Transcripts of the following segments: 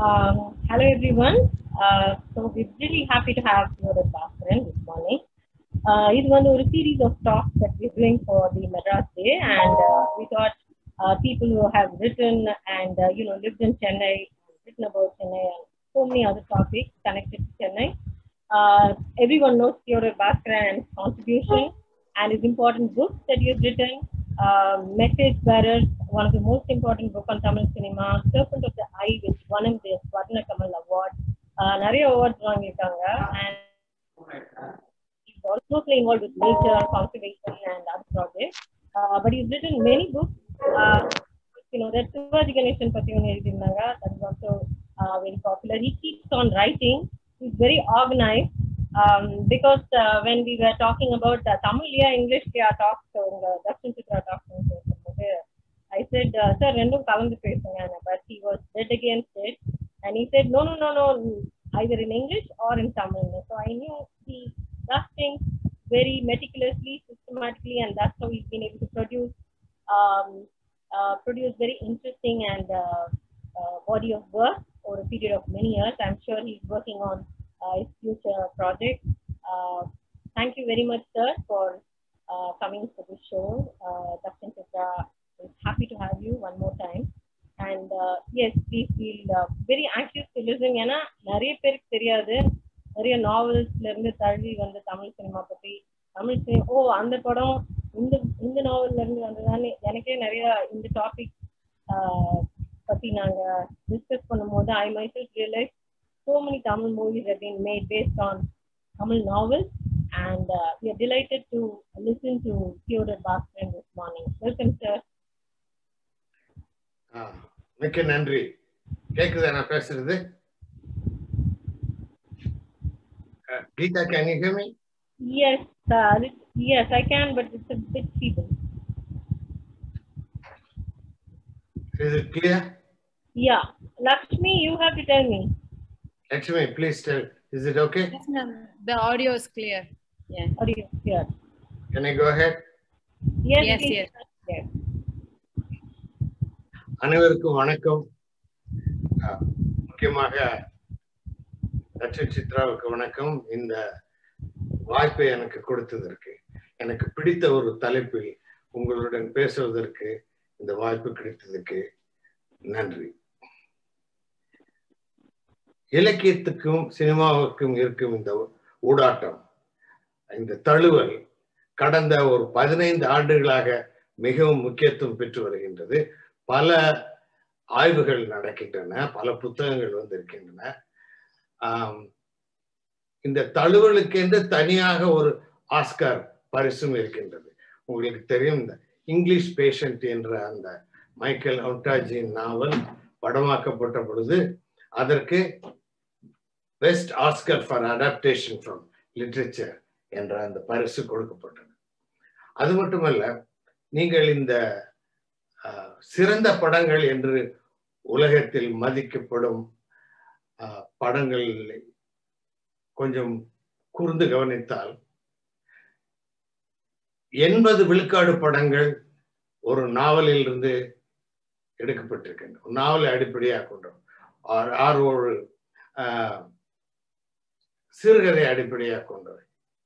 Um, hello everyone. Uh, so we're really happy to have you at Bhaskaran this morning. Uh, இது வந்து ஒரு series of talks that we're doing for the Madras Day and uh, we thought uh, people who have written and uh, you know lived in Chennai, written about Chennai and so many other topics connected to Chennai. Uh, everyone knows Theodore Bhaskaran's contribution and his important books that he has written. Uh, Message Bearers, one of the most important book on Tamil cinema, Serpent of the Eye, which won him the Swarna Kamal Award. Uh, நிறைய awards வாங்கியிருக்காங்க and he's also closely involved with nature, conservation and other projects. Uh, but he's written many books. Uh, you know, that Shivaji Ganeshan பத்தி ஒன்று எழுதியிருந்தாங்க that is also uh, very popular. He keeps on writing. He's very organized. Um, because uh, when we were talking about uh, Tamil yeah, English yeah, talks, உங்க Darshan Chitra talks பேசும்போது I said, uh, sir, ரெண்டும் கலந்து பேசுங்க but he was dead against it. And he said, no, no, no, no, either in English or in Tamil. So I knew he does things very meticulously, systematically, and that's how he's been able to produce um, uh, produce very interesting and uh, uh, body of work over a period of many years. I'm sure he's working on uh, his future projects. Uh, thank you very much, sir, for uh, coming to the show. Uh, Dakshin Chitra is happy to have you one more time. And uh, yes, please feel uh, very anxious to listen. ஏன்னா நிறைய பேருக்கு தெரியாது நிறைய நாவல்ஸ்ல இருந்து தழுவி வந்த Tamil cinema பத்தி Tamil cinema ஓ அந்த படம் இந்த இந்த நாவல்ல இருந்து வந்ததான்னு எனக்கே நிறைய இந்த டாபிக் பத்தி நாங்க டிஸ்கஸ் பண்ணும்போது I myself realise so many Tamil movies have been made based on Tamil novels, and uh, we are delighted to listen to Theodore Bhaskaran this morning. Welcome, sir. ஆ, மிக்க நன்றி கேக்குதா நான் பேசுறது அ, Geetha can you hear me Yes, uh, this- yes, I can, but it's a bit feeble. Is it clear Yeah, Lakshmi, you have to tell me. Lakshmi please tell is it okay Yes, ma'am. The audio is clear. Yeah. Are you here? Can I go head Yes, Yes, please. yes. yes. அனைவருக்கும் வணக்கம் ஆ, முக்கியமாக லட்சுமி சித்ராவுக்கு வணக்கம் இந்த வாய்ப்பை எனக்கு கொடுத்ததற்கு எனக்கு பிடித்த ஒரு தலைப்பில் உங்களுடன் பேசுவதற்கு இந்த வாய்ப்பு கிடைத்ததற்கு நன்றி இலக்கியத்துக்கும் சினிமாவுக்கும் இருக்கும் இந்த ஊடாட்டம் இந்த தழுவல் கடந்த ஒரு பதினைந்து ஆண்டுகளாக மிகவும் முக்கியத்துவம் பெற்று வருகின்றது பல ஆய்வுகள் நடக்கின்றன பல புத்தகங்கள் வந்திருக்கின்றன ஆம், இந்த தழுவலுக்கென்று தனியாக ஒரு ஆஸ்கார் பரிசும் இருக்கின்றது உங்களுக்கு தெரியும் இந்த இங்கிலீஷ் பேஷண்ட் என்ற அந்த மைக்கேல் அவுட்டாஜியின் நாவல் படமாக்கப்பட்ட பொழுது அதற்கு best Oscar for adaptation from literature என்ற அந்த பரிசு கொடுக்கப்பட்டது அது மட்டுமல்ல நீங்கள் இந்த அஹ், சிறந்த படங்கள் என்று உலகத்தில் மதிக்கப்படும் அஹ், படங்கள் கொஞ்சம் கூர்ந்து கவனித்தால் எண்பது விழுக்காடு படங்கள் ஒரு நாவலில் இருந்து எடுக்கப்பட்டிருக்கின்றன ஒரு நாவலை அடிப்படையாக கொண்டோம் ஆர் ஆர் ஒரு ஆஹ், சிறுகதை அடிப்படையாக கொண்டவை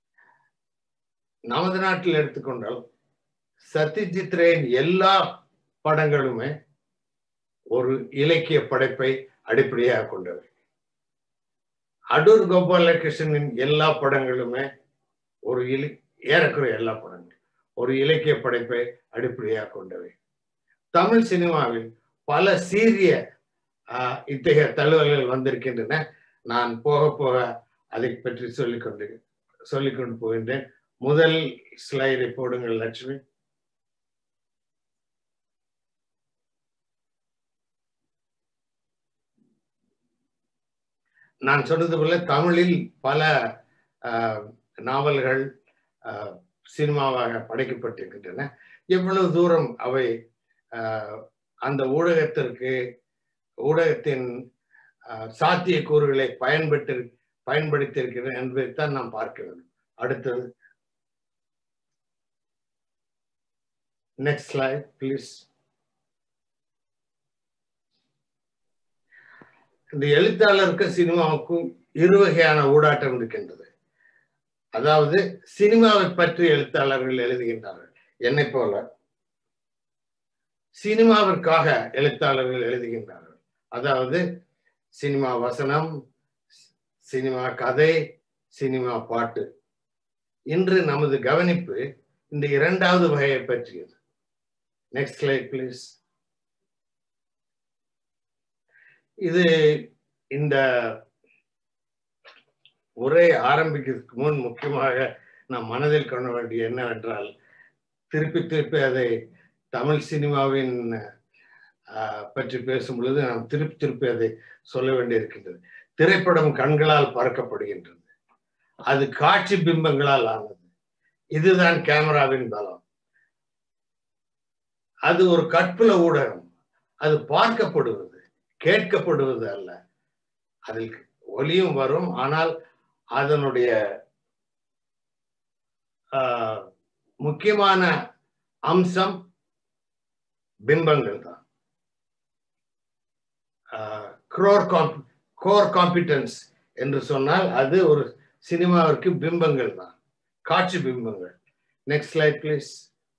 நமது நாட்டில் எடுத்துக்கொண்டால் சத்யஜித் ரேயின் எல்லா படங்களுமே ஒரு இலக்கிய படைப்பை அடிப்படையாக கொண்டவை அடூர் கோபாலகிருஷ்ணனின் எல்லா படங்களுமே ஒரு இலி ஏறக்குறைய எல்லா படங்களும் ஒரு இலக்கிய படைப்பை அடிப்படையாக கொண்டவை தமிழ் சினிமாவில் பல சீரிய ஆஹ், இத்தகைய தழுவல்கள் வந்திருக்கின்றன நான் போக போக அதை பற்றி சொல்லிக்கொண்டு சொல்லிக்கொண்டு போகின்றேன் முதல் ஸ்லைடை போடுங்கள் லட்சுமி நான் சொன்னது போல தமிழில் பல ஆஹ், நாவல்கள் ஆஹ், சினிமாவாக படைக்கப்பட்டிருக்கின்றன எவ்வளவு தூரம் அவை ஆஹ், அந்த ஊடகத்திற்கு ஊடகத்தின் ஆஹ், சாத்தியக்கூறுகளை பயன்பட்டு பயன்படுத்தியிருக்கின்றன என்பதைத்தான் நாம் பார்க்க வேண்டும் அடுத்தது நெக்ஸ்ட் ஸ்லைட் ப்ளீஸ் இந்த எழுத்தாளருக்கும் சினிமாவுக்கும் இரு வகையான ஊடாட்டம் இருக்கின்றது அதாவது சினிமாவை பற்றி எழுத்தாளர்கள் எழுதுகின்றார்கள் என்னை போல சினிமாவிற்காக எழுத்தாளர்கள் எழுதுகின்றார்கள் அதாவது சினிமா வசனம் சினிமா கதை சினிமா பாட்டு இன்று நமது கவனிப்பு இந்த இரண்டாவது வகையை பற்றியது நெக்ஸ்ட் ஸ்லைட் பிளீஸ் இது இந்த உரை ஆரம்பிக்கிறதுக்கு முன் முக்கியமாக நாம் மனதில் கொள்ள வேண்டிய என்னவென்றால் திருப்பி திருப்பி அதை தமிழ் சினிமாவின் ஆஹ், பற்றி பேசும் பொழுது நாம் திருப்பி திருப்பி அதை சொல்ல வேண்டியிருக்கின்றது திரைப்படம் கண்களால் பார்க்கப்படுகின்றது அது காட்சி பிம்பங்களால் ஆனது இதுதான் கேமராவின் பலம் அது ஒரு கற்புல ஊடகம் அது பார்க்கப்படுவது கேட்கப்படுவது அல்ல அதில் ஒலியும் வரும் ஆனால் அதனுடைய ஆஹ், முக்கியமான அம்சம் பிம்பங்கள் தான் க்ரோர் கோர் காம்பிட்டன்ஸ் என்று சொன்னால் அது ஒரு சினிமாவிற்கு பிம்பங்கள் தான் காட்சி பிம்பங்கள் நெக்ஸ்ட் ஸ்லைட் ப்ளீஸ்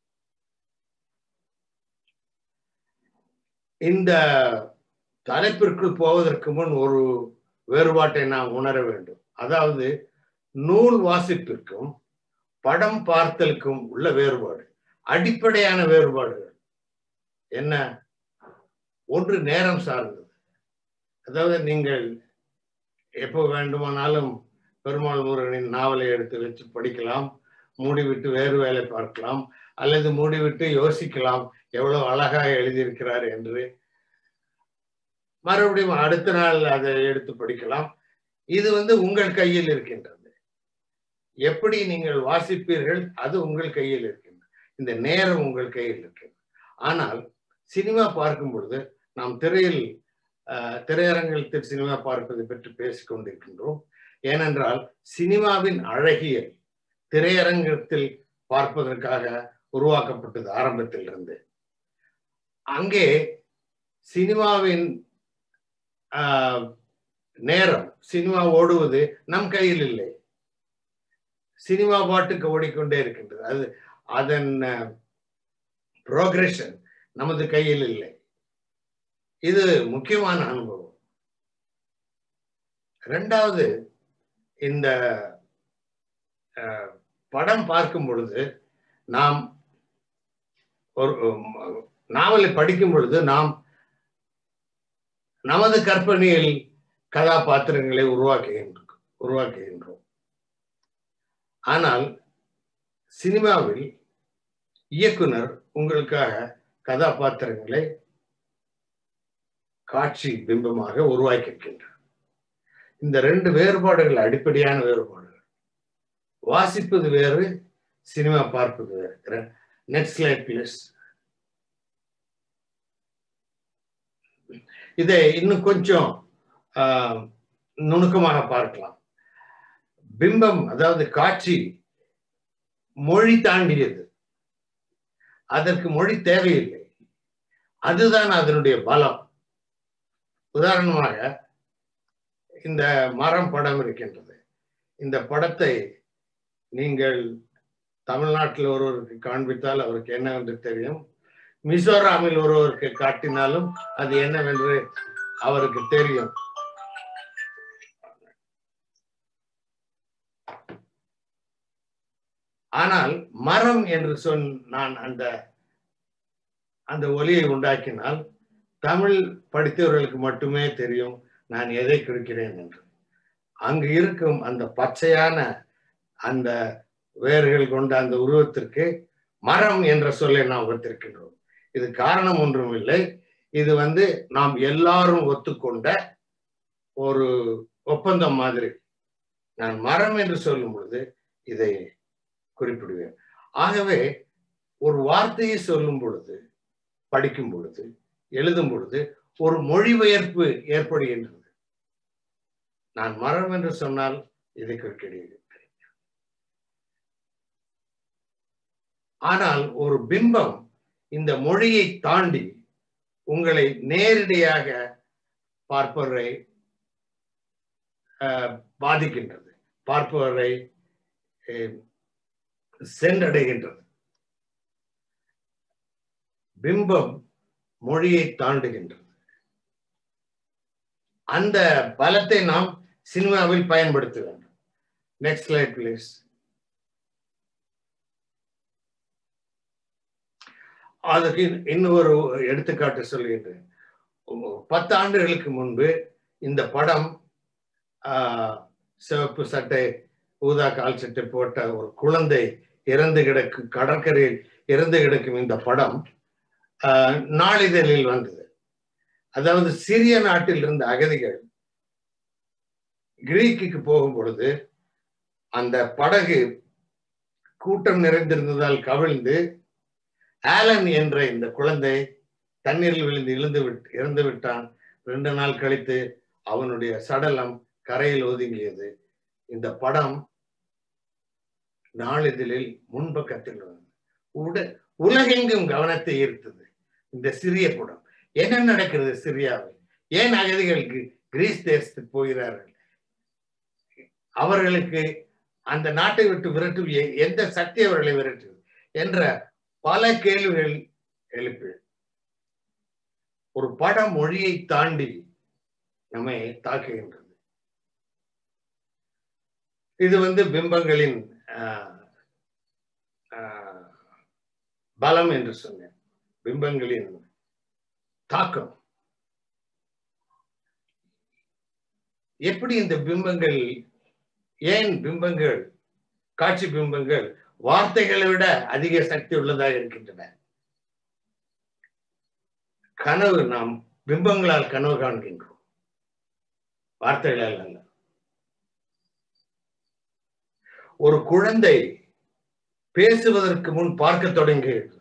இந்த தலைப்பிற்குள் போவதற்கு முன் ஒரு வேறுபாட்டை நாம் உணர வேண்டும் அதாவது நூல் வாசிப்பிற்கும் படம் பார்த்தலுக்கும் உள்ள வேறுபாடு அடிப்படையான வேறுபாடுகள் என்ன ஒன்று நேரம் சார்ந்தது அதாவது நீங்கள் எப்போ வேண்டுமானாலும் பெருமாள் முருகனின் நாவலை எடுத்து வச்சு படிக்கலாம் மூடிவிட்டு வேறு வேலை பார்க்கலாம் அல்லது மூடிவிட்டு யோசிக்கலாம் எவ்வளவு அழகாக எழுதியிருக்கிறார் என்று மறுபடியும் அடுத்த நாள் அதை எடுத்து படிக்கலாம் இது வந்து உங்கள் கையில் இருக்கின்றது எப்படி நீங்கள் வாசிப்பீர்கள் அது உங்கள் கையில் இருக்கின்றது இந்த நேரம் உங்கள் கையில் இருக்கின்றது ஆனால் சினிமா பார்க்கும் பொழுது நாம் திரையில் அஹ், திரையரங்கில் சினிமா பார்ப்பதை பற்றி பேசிக் கொண்டிருக்கின்றோம் ஏனென்றால் சினிமாவின் அழகியல் திரையரங்கத்தில் பார்ப்பதற்காக உருவாக்கப்பட்டது ஆரம்பத்தில் இருந்து அங்கே சினிமாவின் ஆஹ், நேரம் சினிமா ஓடுவது நம் கையில் இல்லை சினிமா பாட்டுக்கு ஓடிக்கொண்டே இருக்கின்றது அது அதன் ப்ரோக்ரஷன் நமது கையில் இல்லை இது முக்கியமான அனுபவம் ரெண்டாவது இந்த அஹ், படம் பார்க்கும் பொழுது நாம் ஒரு உம், நாவலை படிக்கும் பொழுது நாம் நமது கற்பனையில் கதாபாத்திரங்களை உருவாக்குகின்றோம் உருவாக்குகின்றோம் ஆனால் சினிமாவில் இயக்குனர் உங்களுக்காக கதாபாத்திரங்களை காட்சி பிம்பமாக உருவாக்கியிருக்கின்றார் இந்த ரெண்டு வேறுபாடுகள் அடிப்படையான வேறுபாடுகள் வாசிப்பது வேறு சினிமா பார்ப்பது வேறு நெக்ஸ்ட் ஸ்லைட் ப்ளீஸ் இதை இன்னும் கொஞ்சம் ஆஹ், நுணுக்கமாக பார்க்கலாம் பிம்பம் அதாவது காட்சி மொழி தாண்டியது அதற்கு மொழி தேவையில்லை அதுதான் அதனுடைய பலம் உதாரணமாக இந்த மரம் படம் இருக்கின்றது இந்த படத்தை நீங்கள் தமிழ்நாட்டில் ஒருவருக்கு காண்பித்தால் அவருக்கு என்னவென்று தெரியும் மிசோராமில் ஒருவருக்கு காட்டினாலும் அது என்னவென்று அவருக்கு தெரியும் ஆனால் மரம் என்று சொன் நான் அந்த அந்த ஒலியை உண்டாக்கினால் தமிழ் படித்தவர்களுக்கு மட்டுமே தெரியும் நான் எதை குறிக்கிறேன் என்று அங்கு இருக்கும் அந்த பச்சையான அந்த வேர்கள் கொண்ட அந்த உருவத்திற்கு மரம் என்ற சொல்லை நாம் வைத்திருக்கின்றோம் இது காரணம் ஒன்றும் இல்லை இது வந்து நாம் எல்லாரும் ஒத்துக்கொண்ட ஒரு ஒப்பந்தம் மாதிரி நான் மரம் என்று சொல்லும் பொழுது இதை குறிப்பிடுவேன் ஆகவே ஒரு வார்த்தையை சொல்லும் பொழுது படிக்கும் பொழுது எழுதும் பொழுது ஒரு மொழிபெயர்ப்பு ஏற்படுகின்றது நான் மரம் என்று சொன்னால் இதை குறிக்கிறது ஆனால் ஒரு பிம்பம் இந்த மொழியை தாண்டி உங்களை நேரடியாக பார்ப்பவரை அஹ், பாதிக்கின்றது பார்ப்பவரை அஹ், சென்றடைகின்றது பிம்பம் மொழியை தாண்டுகின்றது அந்த பலத்தை நாம் சினிமாவில் பயன்படுத்த வேண்டும் நெக்ஸ்ட் ஸ்லைட் பிளீஸ் அதுக்கு இன்- இன்னொரு எடுத்துக்காட்டு சொல்கின்றேன் பத்து ஆண்டுகளுக்கு முன்பு இந்த படம் ஆஹ், சிவப்பு சட்டை ஊதா கால் சட்டை போட்ட ஒரு குழந்தை இறந்து கிடக்கும் கடற்கரையில் இறந்து கிடக்கும் இந்த படம் ஆஹ், நாளிதழில் வந்தது அதாவது சிறிய நாட்டில் இருந்த அகதிகள் கிரீக்குக்கு போகும் பொழுது அந்த படகு கூட்டம் நிறைந்திருந்ததால் கவிழ்ந்து ஆலன் என்ற இந்த குழந்தை தண்ணீரில் விழுந்து இழுந்து விட்டு இறந்து விட்டான் ரெண்டு நாள் கழித்து அவனுடைய சடலம் கரையில் ஒதுங்கியது இந்த படம் நாளிதழில் முன்பக்கத்தில் வந்தது உட உலகெங்கும் கவனத்தை ஈர்த்தது இந்த சிறிய படம் என்ன நடக்கிறது சிரியாவில் ஏன் அகதிகளுக்கு கிரீஸ் தேசத்துக்கு போகிறார்கள் அவர்களுக்கு அந்த நாட்டை விட்டு விரட்டு எ- எந்த சக்தி அவர்களை விரட்டுது என்ற பல கேள்விகள் எழுப்பி ஒரு படம் மொழியை தாண்டி நம்மை தாக்குகின்றது இது வந்து பிம்பங்களின் ஆஹ், ஆஹ், பலம் என்று சொன்னேன் பிம்பங்களின் தாக்கம் எப்படி இந்த பிம்பங்கள் ஏன் பிம்பங்கள் காட்சி பிம்பங்கள் வார்த்தைகளை விட அதிக சக்தி உள்ளதாக இருக்கின்றன கனவு நாம் பிம்பங்களால் கனவு காண்கின்றோம் வார்த்தைகளால் அல்ல ஒரு குழந்தை பேசுவதற்கு முன் பார்க்க தொடங்குகிறது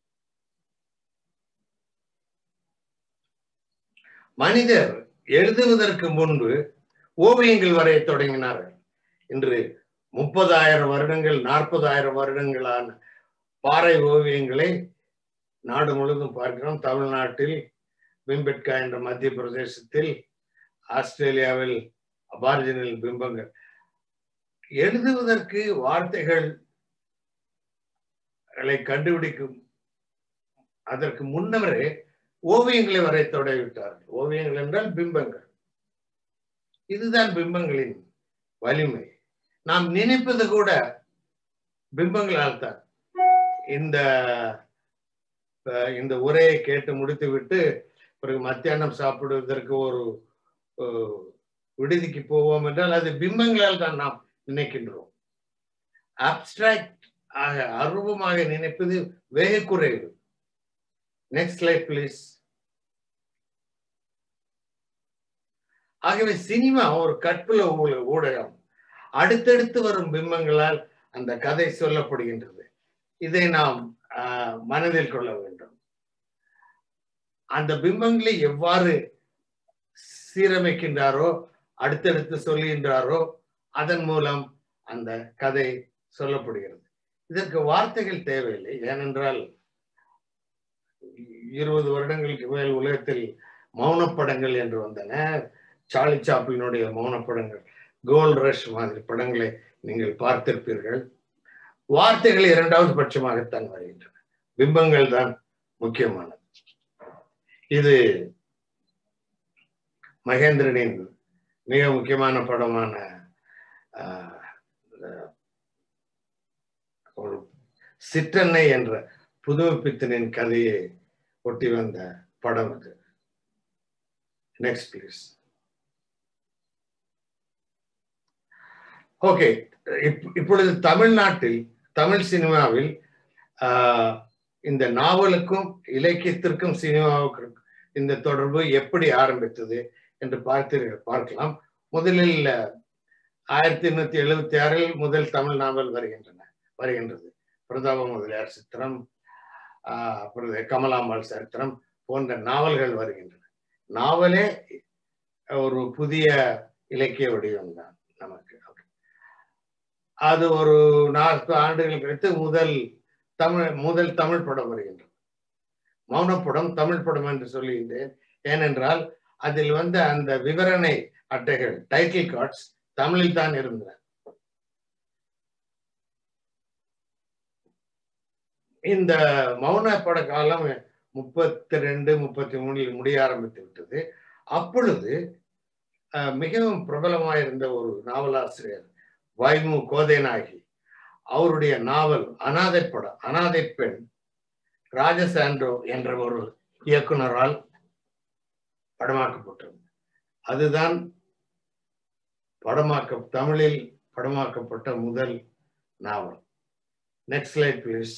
மனிதர் எழுதுவதற்கு முன்பு ஓவியங்கள் வரைய தொடங்கினார்கள் இன்று முப்பதாயிரம் வருடங்கள் நாற்பதாயிரம் வருடங்களான பாறை ஓவியங்களை நாடு முழுவதும் பார்க்கிறோம் தமிழ்நாட்டில் பிம்பெட்கா என்ற மத்திய பிரதேசத்தில் ஆஸ்திரேலியாவில் அபார்ஜினல் பிம்பங்கள் எழுதுவதற்கு வார்த்தைகள் கண்டுபிடிக்கும் அதற்கு முன்னரே ஓவியங்களை வரைய தொடங்கிவிட்டார்கள் ஓவியங்கள் என்றால் பிம்பங்கள் இதுதான் பிம்பங்களின் வலிமை நாம் நினைப்பது கூட பிம்பங்களால் தான் இந்த அஹ், இந்த உரையை கேட்டு முடித்து விட்டு பிறகு மத்தியானம் சாப்பிடுவதற்கு ஒரு அஹ், விடுதிக்கு போவோம் என்றால் அது பிம்பங்களால் தான் நாம் நினைக்கின்றோம் அப்டிராக்ட் ஆக அருவமாக நினைப்பது வெக குறைவு நெக்ஸ்ட் ஸ்லைட் பிளீஸ் ஆகவே சினிமா ஒரு கற்புல ஊ- ஊடகம் அடுத்தடுத்து வரும் பிம்பங்களால் அந்த கதை சொல்லப்படுகின்றது இதை நாம் ஆஹ், மனதில் கொள்ள வேண்டும் அந்த பிம்பங்களை எவ்வாறு சீரமைக்கின்றாரோ அடுத்தடுத்து சொல்லுகின்றாரோ அதன் மூலம் அந்த கதை சொல்லப்படுகிறது இதற்கு வார்த்தைகள் தேவையில்லை ஏனென்றால் இருபது வருடங்களுக்கு மேல் உலகத்தில் மௌனப்படங்கள் என்று வந்தன சார்லி சாப்ளினுடைய மௌனப்படங்கள் கோல்ட் ரஷ் மாதிரி படங்களை நீங்கள் பார்த்திருப்பீர்கள் வார்த்தைகள் இரண்டாவது பட்சமாகத்தான் வருகின்றன பிம்பங்கள் தான் முக்கியமானது இது மகேந்திரனின் மிக முக்கியமான படமான ஆஹ், ஆஹ், ஒரு சிற்றன்னை என்ற புதுமைப்பித்தனின் கதையை ஒட்டி வந்த படம் அது நெக்ஸ்ட் ப்ளீஸ் ஓகே இப்பொழுது தமிழ்நாட்டில் தமிழ் சினிமாவில் ஆஹ், இந்த நாவலுக்கும் இலக்கியத்திற்கும் சினிமாவுக்கும் இந்த தொடர்பு எப்படி ஆரம்பித்தது என்று பார்த்து பார்க்கலாம் முதலில் ஆயிரத்தி எண்ணூத்தி எழுபத்தி ஆறில் முதல் தமிழ் நாவல் வருகின்றன வருகின்றது பிரதாப முதலியார் சித்திரம் ஆஹ், அப்புறம் கமலாம்பாள் சரித்திரம் போன்ற நாவல்கள் வருகின்றன நாவலே ஒரு புதிய இலக்கிய வடிவம் தான் நமக்கு அது ஒரு நாற்பது ஆண்டுகள் கழித்து முதல் தமிழ் முதல் தமிழ் படம் வருகின்றது மௌனப்படம் தமிழ் படம் என்று சொல்லுகின்றேன் ஏனென்றால் அதில் வந்து அந்த விவரணை அட்டைகள் டைட்டில் கார்ட்ஸ் தமிழில் தான் இருந்தன இந்த மௌன பட காலம் முப்பத்தி ரெண்டு முப்பத்தி மூணில் முடிய ஆரம்பித்து விட்டது அப்பொழுது அஹ், மிகவும் பிரபலமாயிருந்த ஒரு நாவலாசிரியர் வைமு கோதைநாயகி அவருடைய நாவல் அனாதை படம் அனாதை பெண் ராஜசாண்டோ என்ற ஒரு இயக்குனரால் படமாக்கப்பட்டது அதுதான் படமாக்க தமிழில் படமாக்கப்பட்ட முதல் நாவல் நெக்ஸ்ட் ஸ்லைட் ப்ளீஸ்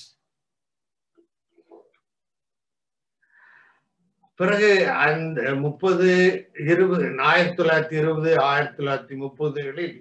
பிறகு அந்த முப்பது இருபது ஆயிரத்தி தொள்ளாயிரத்தி இருபது ஆயிரத்தி தொள்ளாயிரத்தி முப்பதுகளில்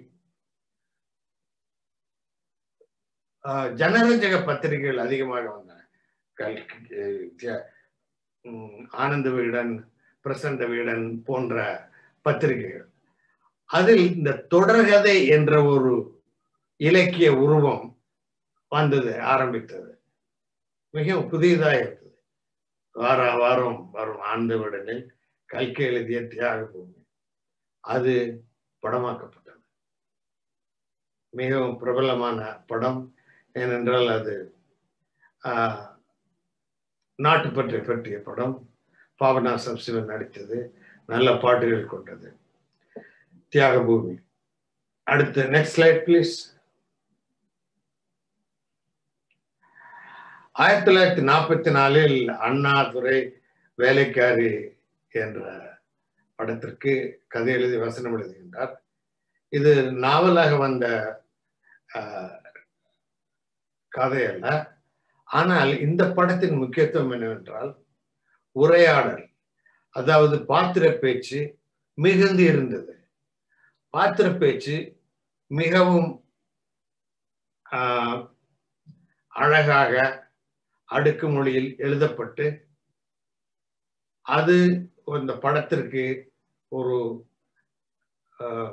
ஆஹ், ஜனரஞ்சக பத்திரிகைகள் அதிகமாக வந்தன கல்- அஹ், ஜ- உம், ஆனந்த வீடன் பிரசந்த வீடன் போன்ற பத்திரிகைகள் அதில் இந்த தொடர்கதை என்ற ஒரு இலக்கிய உருவம் வந்தது ஆரம்பித்தது மிகவும் புதியதாக இருந்தது வார வாரம் வரும் ஆண்டு விடனில் கல்கி எழுதிய தியாக பூமி அது படமாக்கப்பட்டது மிகவும் பிரபலமான படம் ஏனென்றால் அது ஆஹ், நாட்டுப்பற்றை பற்றிய படம் பாவனா சப்சிவன் நடித்தது நல்ல பாட்டுகள் கொண்டது தியாக பூமி அடுத்து நெக்ஸ்ட் ஸ்லைட் ப்ளீஸ் ஆயிரத்தி தொள்ளாயிரத்தி நாற்பத்தி நாலில் அண்ணாதுரை வேலைக்காரி என்ற படத்திற்கு கதை எழுதி வசனம் எழுதுகின்றார் இது நாவலாக வந்த ஆஹ், கதை அல்ல ஆனால் இந்த படத்தின் முக்கியத்துவம் என்னவென்றால் உரையாடல் அதாவது பாத்திர பேச்சு மிகுந்து இருந்தது பாத்திர பேச்சு மிகவும் ஆஹ், அழகாக அடுக்கு மொழியில் எழுதப்பட்டு அது இந்த படத்திற்கு ஒரு ஆஹ்,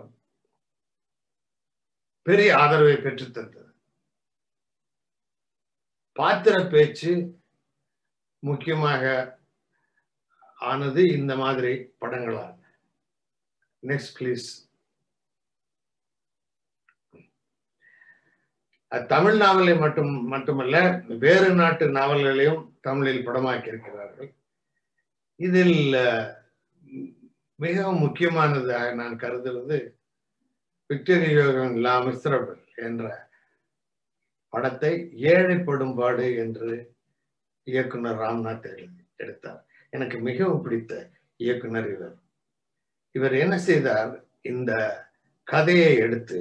பெரிய ஆதரவை பெற்றுத் தந்தது பாத்திர பேச்சு முக்கியமாக ஆனது இந்த மாதிரி படங்களால் நெக்ஸ்ட் ப்ளீஸ் தமிழ் நாவலை மட்டும் மட்டுமல்ல வேறு நாட்டு நாவல்களையும் தமிழில் படமாக்கி இருக்கிறார்கள் இதில் அஹ், மிகவும் முக்கியமானதாக நான் கருதுவது விக்டோரியோவின் லா மிஸ்ரபிள் என்ற படத்தை ஏழைப்படும் பாடு என்று இயக்குனர் ராம்நாத் எழுதி எடுத்தார் எனக்கு மிகவும் பிடித்த இயக்குனர் இவர் இவர் என்ன செய்தார் இந்த கதையை எடுத்து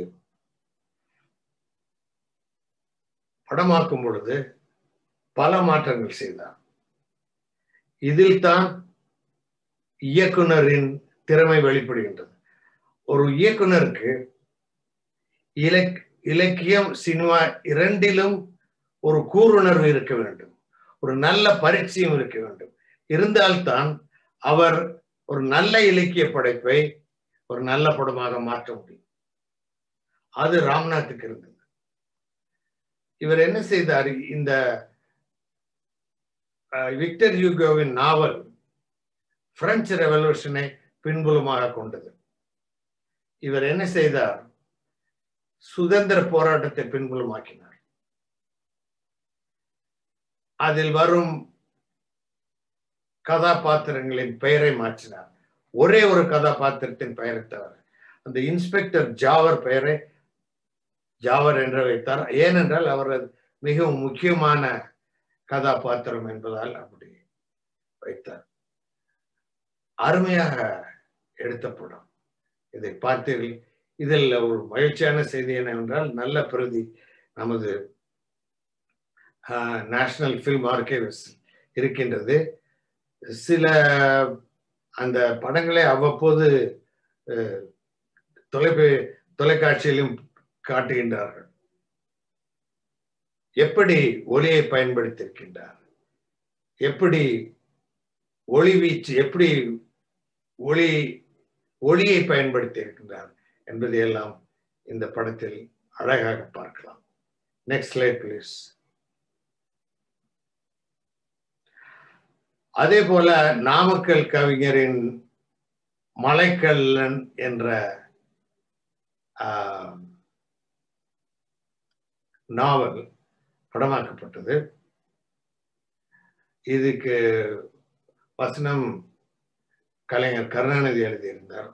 படமாக்கும் பொழுது பல மாற்றங்கள் செய்தார் இதில் தான் இயக்குனரின் திறமை வெளிப்படுகின்றது ஒரு இயக்குனருக்கு இலக் இலக்கியம் சினிமா இரண்டிலும் ஒரு கூருணர்வு இருக்க வேண்டும் ஒரு நல்ல பரிச்சயம் இருக்க வேண்டும் இருந்தால்தான் அவர் ஒரு நல்ல இலக்கிய படைப்பை ஒரு நல்ல படமாக மாற்ற முடியும் அது ராம்நாத்துக்கு இருந்தது இவர் என்ன செய்தார் இந்த அஹ், விக்டர் யூகோவின் நாவல் பிரெஞ்சு ரெவல்யூஷனை பின்புலமாக கொண்டது இவர் என்ன செய்தார் சுதந்திர போராட்டத்தை பின்புலமாக்கினார் அதில் வரும் கதாபாத்திரங்களின் பெயரை மாற்றினார் ஒரே ஒரு கதாபாத்திரத்தின் பெயரை தவிர அந்த இன்ஸ்பெக்டர் ஜாவர் பெயரை ஜாவர் என்று வைத்தார் ஏனென்றால் அவர் மிகவும் முக்கியமான கதாபாத்திரம் என்பதால் அப்படி வைத்தார் அருமையாக எடுத்த படம் இதை பார்த்தீர்கள் இதில் ஒரு மகிழ்ச்சியான செய்தி என்னவென்றால் நல்ல பிரதி நமது நேஷனல் ஃபில்ம் ஆர்கைவ்ஸ் இருக்கின்றது சில அந்த படங்களை அவ்வப்போது அஹ், தொலைபே தொலைக்காட்சியிலும் காட்டுகின்றார்கள் எப்படி ஒளியை பயன்படுத்தியிருக்கின்றார் எப்படி ஒளி வீச்சு எப்படி ஒளி ஒளியை பயன்படுத்தி இருக்கின்றார் என்பதையெல்லாம் இந்த படத்தில் அழகாக பார்க்கலாம் நெக்ஸ்ட் ஸ்லைட் ப்ளீஸ் அதே போல நாமக்கல் கவிஞரின் மலைக்கல்லன் என்ற ஆஹ், நாவல் படமாக்கப்பட்டது இதுக்கு வசனம் கலைஞர் கருணாநிதி எழுதியிருந்தார்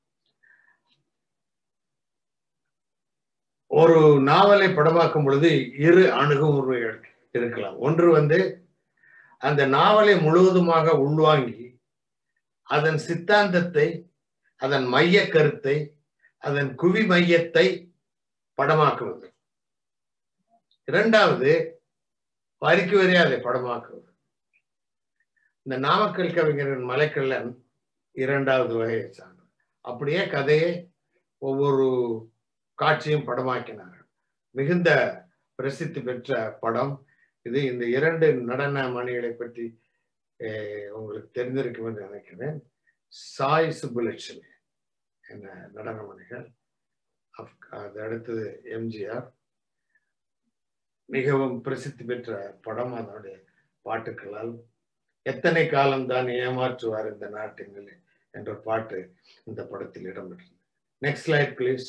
ஒரு நாவலை படமாக்கும் பொழுது இரு அணுகுமுறைகள் இருக்கலாம் ஒன்று வந்து அந்த நாவலை முழுவதுமாக உள்வாங்கி அதன் சித்தாந்தத்தை அதன் மைய கருத்தை அதன் குவி மையத்தை படமாக்குவது இரண்டாவது வரிக்கு வரையா அதை படமாக்குவது இந்த நாமக்கல் கவிஞரின் மலைக்கல்லன் இரண்டாவது வகையை சார்ந்தது அப்படியே கதையை ஒவ்வொரு காட்சியும் படமாக்கினார்கள் மிகுந்த பிரசித்தி பெற்ற படம் இது இந்த இரண்டு நடன மணிகளை பற்றி அஹ், உங்களுக்கு தெரிந்திருக்கும் என்று நினைக்கிறேன் சாய் சுப்புலட்சுமி என்ற நடன மணிகள் அப்- அது அடுத்தது எம்ஜிஆர் மிகவும் பிரசித்தி பெற்ற படம் அதனுடைய பாட்டுக்களால் எத்தனை காலம்தான் ஏமாற்றுவார் இந்த நாட்டினிலே என்ற பாட்டு இந்த படத்தில் இடம்பெற்றது நெக்ஸ்ட் ஸ்லைட் ப்ளீஸ்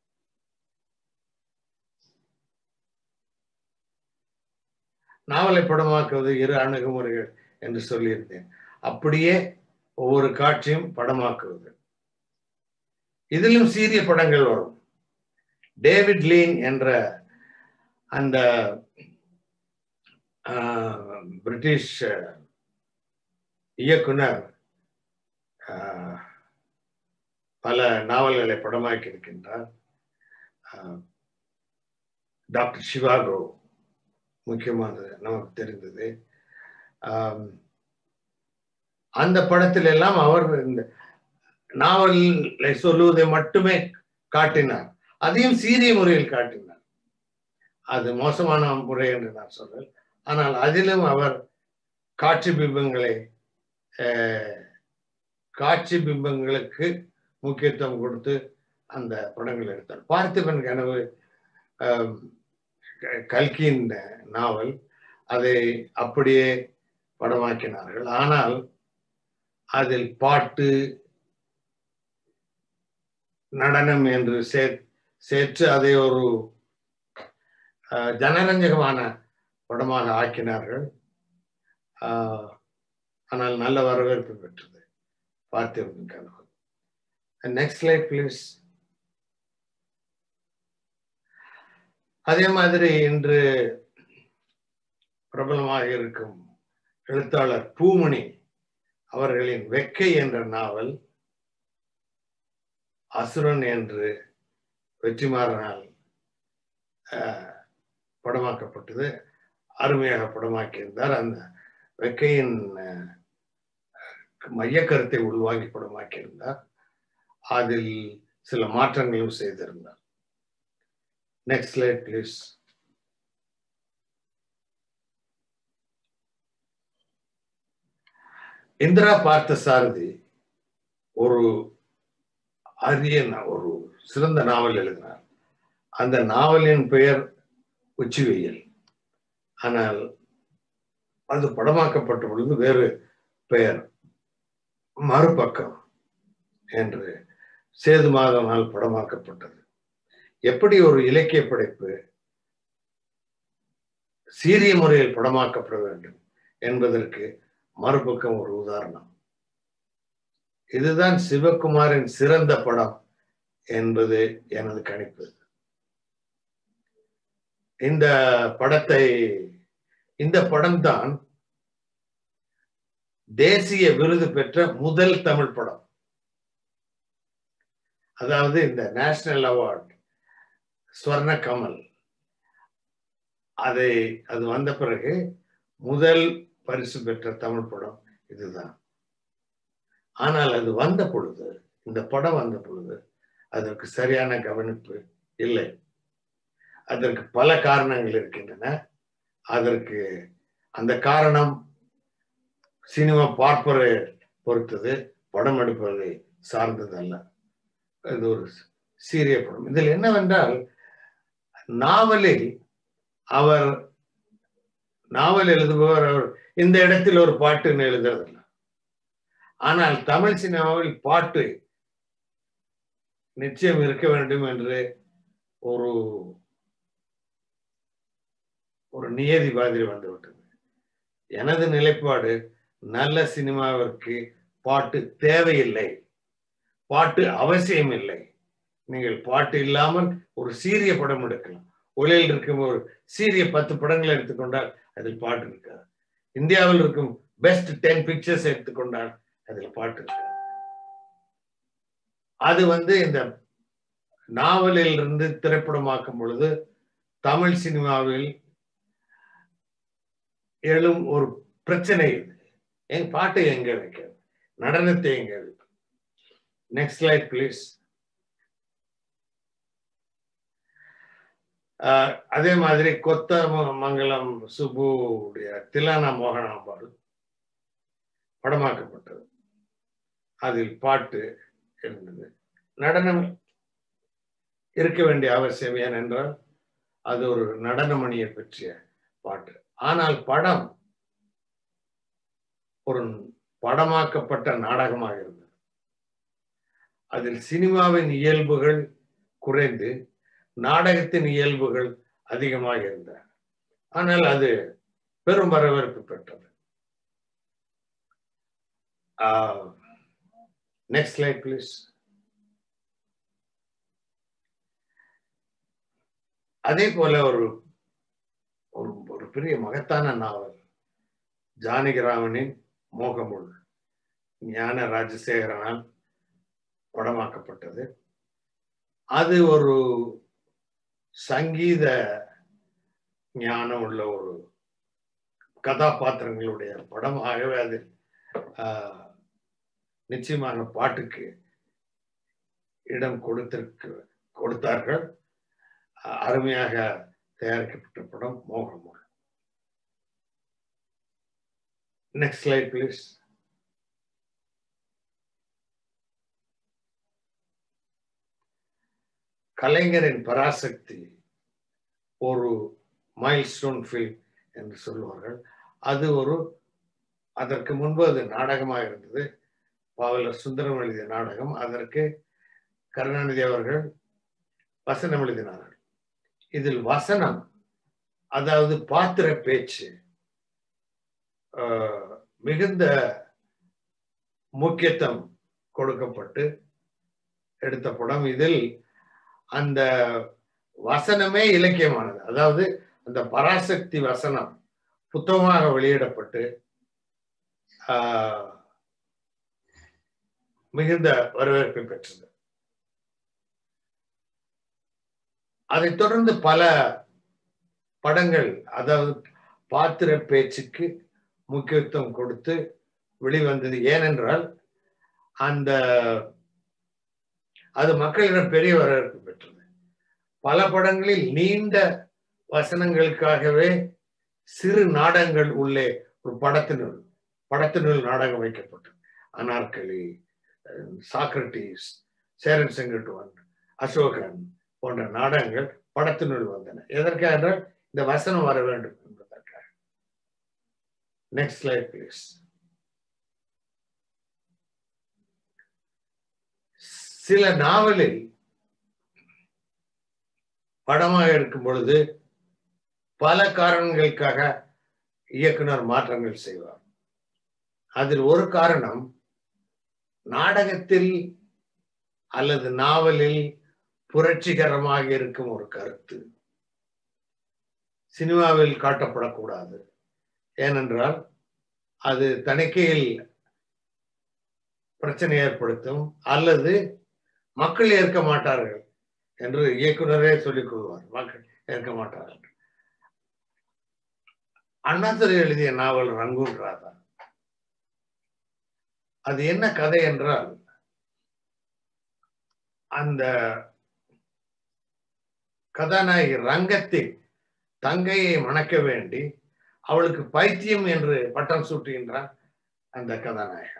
நாவலை படமாக்குவது இரு அணுகுமுறைகள் என்று சொல்லியிருந்தேன் அப்படியே ஒவ்வொரு காட்சியும் படமாக்குவது இதிலும் சீரிய படங்கள் வரும் டேவிட் லீன் என்ற அந்த ஆஹ், பிரிட்டிஷ் அஹ், இயக்குனர் ஆஹ், பல நாவல்களை படமாக்கி இருக்கின்றார் ஆஹ், டாக்டர் சிவாகோ முக்கியமானது நமக்கு தெரிந்தது ஆம், அந்த படத்தில் எல்லாம் அவர் இந்த நாவலை சொல்லுவதை மட்டுமே காட்டினார் அதையும் சீரிய முறையில் காட்டினார் அது மோசமான முறை என்று நான் சொல்றேன் ஆனால் அதிலும் அவர் காட்சி பிம்பங்களை அஹ், காட்சி பிம்பங்களுக்கு முக்கியத்துவம் கொடுத்து அந்த படங்கள் எடுத்தார் பார்த்திபன் கனவு ஆம், க- கல்கியின் நாவல் அதை அப்படியே படமாக்கினார்கள் ஆனால் அதில் பாட்டு நடனம் என்று சே- சேர்த்து அதை ஒரு அஹ், ஜனரஞ்சகமான படமாக ஆக்கினார்கள் ஆஹ், ஆனால் நல்ல வரவேற்பு பெற்றது பார்த்திபன் கனவு நெக்ஸ்ட் ஸ்லைட் ப்ளீஸ் அதே மாதிரி இன்று பிரபலமாக இருக்கும் எழுத்தாளர் பூமணி அவர்களின் வெக்கை என்ற நாவல் அசுரன் என்று வெற்றிமாறனால் ஆஹ், படமாக்கப்பட்டது அருமையாக படமாக்கியிருந்தார் அந்த வெக்கையின் ஆஹ், மைய கருத்தை உள்வாங்கி படமாக்கியிருந்தார் அதில் சில மாற்றங்களும் செய்திருந்தார் நெக்ஸ்ட் ஸ்லைட் ப்ளீஸ் இந்திரா பார்த்த சாரதி ஒரு அரிய நா- ஒரு சிறந்த நாவல் எழுதினார் அந்த நாவலின் பெயர் உச்சி வெயில் ஆனால் அது படமாக்கப்பட்ட பொழுது வேறு பெயர் மறுபக்கம் என்று சேது மாதவனால் படமாக்கப்பட்டது எப்படி ஒரு இலக்கிய படைப்பு சீரிய முறையில் படமாக்கப்பட வேண்டும் என்பதற்கு மறுபக்கம் ஒரு உதாரணம் இதுதான் சிவகுமாரின் சிறந்த படம் என்பது எனது கணிப்பு இந்த படத்தை இந்த படம்தான் தேசிய விருது பெற்ற முதல் தமிழ் படம் அதாவது இந்த நேஷனல் அவார்ட் ஸ்வர்ண கமல் அதை அது வந்த பிறகு முதல் பரிசு பெற்ற தமிழ் படம் இதுதான் ஆனால் அது வந்த பொழுது இந்த படம் வந்த பொழுது அதற்கு சரியான கவனிப்பு இல்லை அதற்கு பல காரணங்கள் இருக்கின்றன அதற்கு அந்த காரணம் சினிமா பார்ப்பதை பொறுத்தது படம் எடுப்பதை சார்ந்தது அல்ல இது ஒரு சீரிய படம் இதில் என்னவென்றால் நாவலில் அவர் நாவல் எழுதுபவர் அவர் இந்த இடத்தில் ஒரு பாட்டுன்னு எழுதுறதில்ல ஆனால் தமிழ் சினிமாவில் பாட்டு நிச்சயம் இருக்க வேண்டும் என்று ஒரு ஒரு நியதி மாதிரி வந்துவிட்டது எனது நிலைப்பாடு நல்ல சினிமாவிற்கு பாட்டு தேவையில்லை பாட்டு அவசியம் இல்லை நீங்கள் பாட்டு இல்லாமல் ஒரு சீரிய படம் எடுக்கலாம் ஒளியில் இருக்கும் ஒரு சீரிய பத்து படங்களை எடுத்துக்கொண்டால் அதில் பாட்டு இருக்காது இந்தியாவில் இருக்கும் பெஸ்ட் டென் பிக்சர்ஸ் எடுத்துக்கொண்டால் அதில் பாட்டு இருக்காது அது வந்து இந்த நாவலில் இருந்து திரைப்படமாக்கும் பொழுது தமிழ் சினிமாவில் எழும் ஒரு பிரச்சனை இது என் பாட்டை எங்க வைக்கிறது நடனத்தை எங்க வைக்கிறது நெக்ஸ்ட் ஸ்லைட் ப்ளீஸ் அதே மாதிரி கொத்த மங்கலம் சுப்புடைய திலானா மோகனாம்பாள் படமாக்கப்பட்டது அதில் பாட்டு இருந்தது நடனம் இருக்க வேண்டிய அவசியம் ஏனென்றால் அது ஒரு நடனமணியை பற்றிய பாட்டு ஆனால் படம் ஒரு படமாக்கப்பட்ட நாடகமாக இருந்தது அதில் சினிமாவின் இயல்புகள் குறைந்து நாடகத்தின் இயல்புகள் அதிகமாக இருந்தன ஆனால் அது பெரும் வரவேற்பு பெற்றது நெக்ஸ்ட் ஸ்லைட் ப்ளீஸ் அதே போல ஒரு ஒரு ஒரு பெரிய மகத்தான நாவல் ஜானகிராமனின் மோகமுள் ஞான ராஜசேகரனால் படமாக்கப்பட்டது அது ஒரு சங்கீத ஞானம் உள்ள ஒரு கதாபாத்திரங்களுடைய படம் ஆகவே அது நிச்சயமாக பாட்டுக்கு இடம் கொடுத்திருக்கு கொடுத்தார்கள் அருமையாக தயாரிக்கப்பட்ட படம் மோகமுள் நெக்ஸ்ட் ஸ்லைட் ப்ளீஸ் கலைஞரின் பராசக்தி ஒரு மைல் ஸ்டோன் ஃபில்ம் என்று சொல்லுவார்கள் அது ஒரு அதற்கு முன்பு அது நாடகமாக இருந்தது பாவலர் சுந்தரம் எழுதிய நாடகம் அதற்கு கருணாநிதி அவர்கள் வசனம் எழுதினார்கள் இதில் வசனம் அதாவது பாத்திர பேச்சு மிகுந்த முக்கியத்துவம் கொடுக்கப்பட்டு எடுத்த படம் இதில் அந்த வசனமே இலக்கியமானது அதாவது அந்த பராசக்தி வசனம் புத்தகமாக வெளியிடப்பட்டு மிகுந்த வரவேற்பை பெற்றது அதைத் தொடர்ந்து பல படங்கள் அதாவது பாத்திர பேச்சுக்கு முக்கியத்துவம் கொடுத்து வெளிவந்தது ஏனென்றால் அந்த அது மக்களிடம் பெரிய வரவேற்பு பெற்றது பல படங்களில் நீண்ட வசனங்களுக்காகவே சிறு நாடகங்கள் உள்ளே ஒரு படத்தினுள் படத்தினுள் நாடகம் வைக்கப்பட்டது அனார்கலி சாக்ரட்டிஸ் சேரன் செங்கட்டுவன் அசோகன் போன்ற நாடகங்கள் படத்தினுள் வந்தன எதற்காக என்றால் இந்த வசனம் வர வேண்டும் என்பதற்காக நெக்ஸ்ட் ஸ்லைட் பிளீஸ் சில நாவலில் படமாக இருக்கும் பொழுது பல காரணங்களுக்காக இயக்குனர் மாற்றங்கள் செய்வார் அதில் ஒரு காரணம் நாடகத்தில் அல்லது நாவலில் புரட்சிகரமாக இருக்கும் ஒரு கருத்து சினிமாவில் காட்டப்படக்கூடாது ஏனென்றால் அது தணிக்கையில் பிரச்சனை ஏற்படுத்தும் அல்லது மக்கள் ஏற்க மாட்டார்கள் என்று இயக்குனரே சொல்லிக் கொள்வார் மக்கள் ஏற்க மாட்டார்கள் அண்ணாதுரை எழுதிய நாவல் ரங்கூன் ராதா அது என்ன கதை என்றால் அந்த கதாநாயகி ரங்கத்தில் தங்கையை மணக்க வேண்டி அவளுக்கு பைத்தியம் என்று பட்டம் சூட்டுகின்றான் அந்த கதாநாயகன்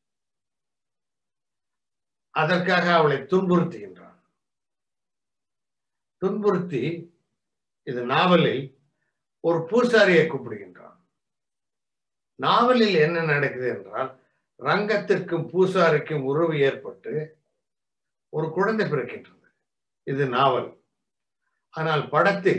அதற்காக அவளை துன்புறுத்துகின்றான் துன்புறுத்தி இது நாவலில் ஒரு பூசாரியை கூப்பிடுகின்றான் நாவலில் என்ன நடக்குது என்றால் ரங்கத்திற்கும் பூசாரிக்கும் உறவு ஏற்பட்டு ஒரு குழந்தை பிறக்கின்றது இது நாவல் ஆனால் படத்தில்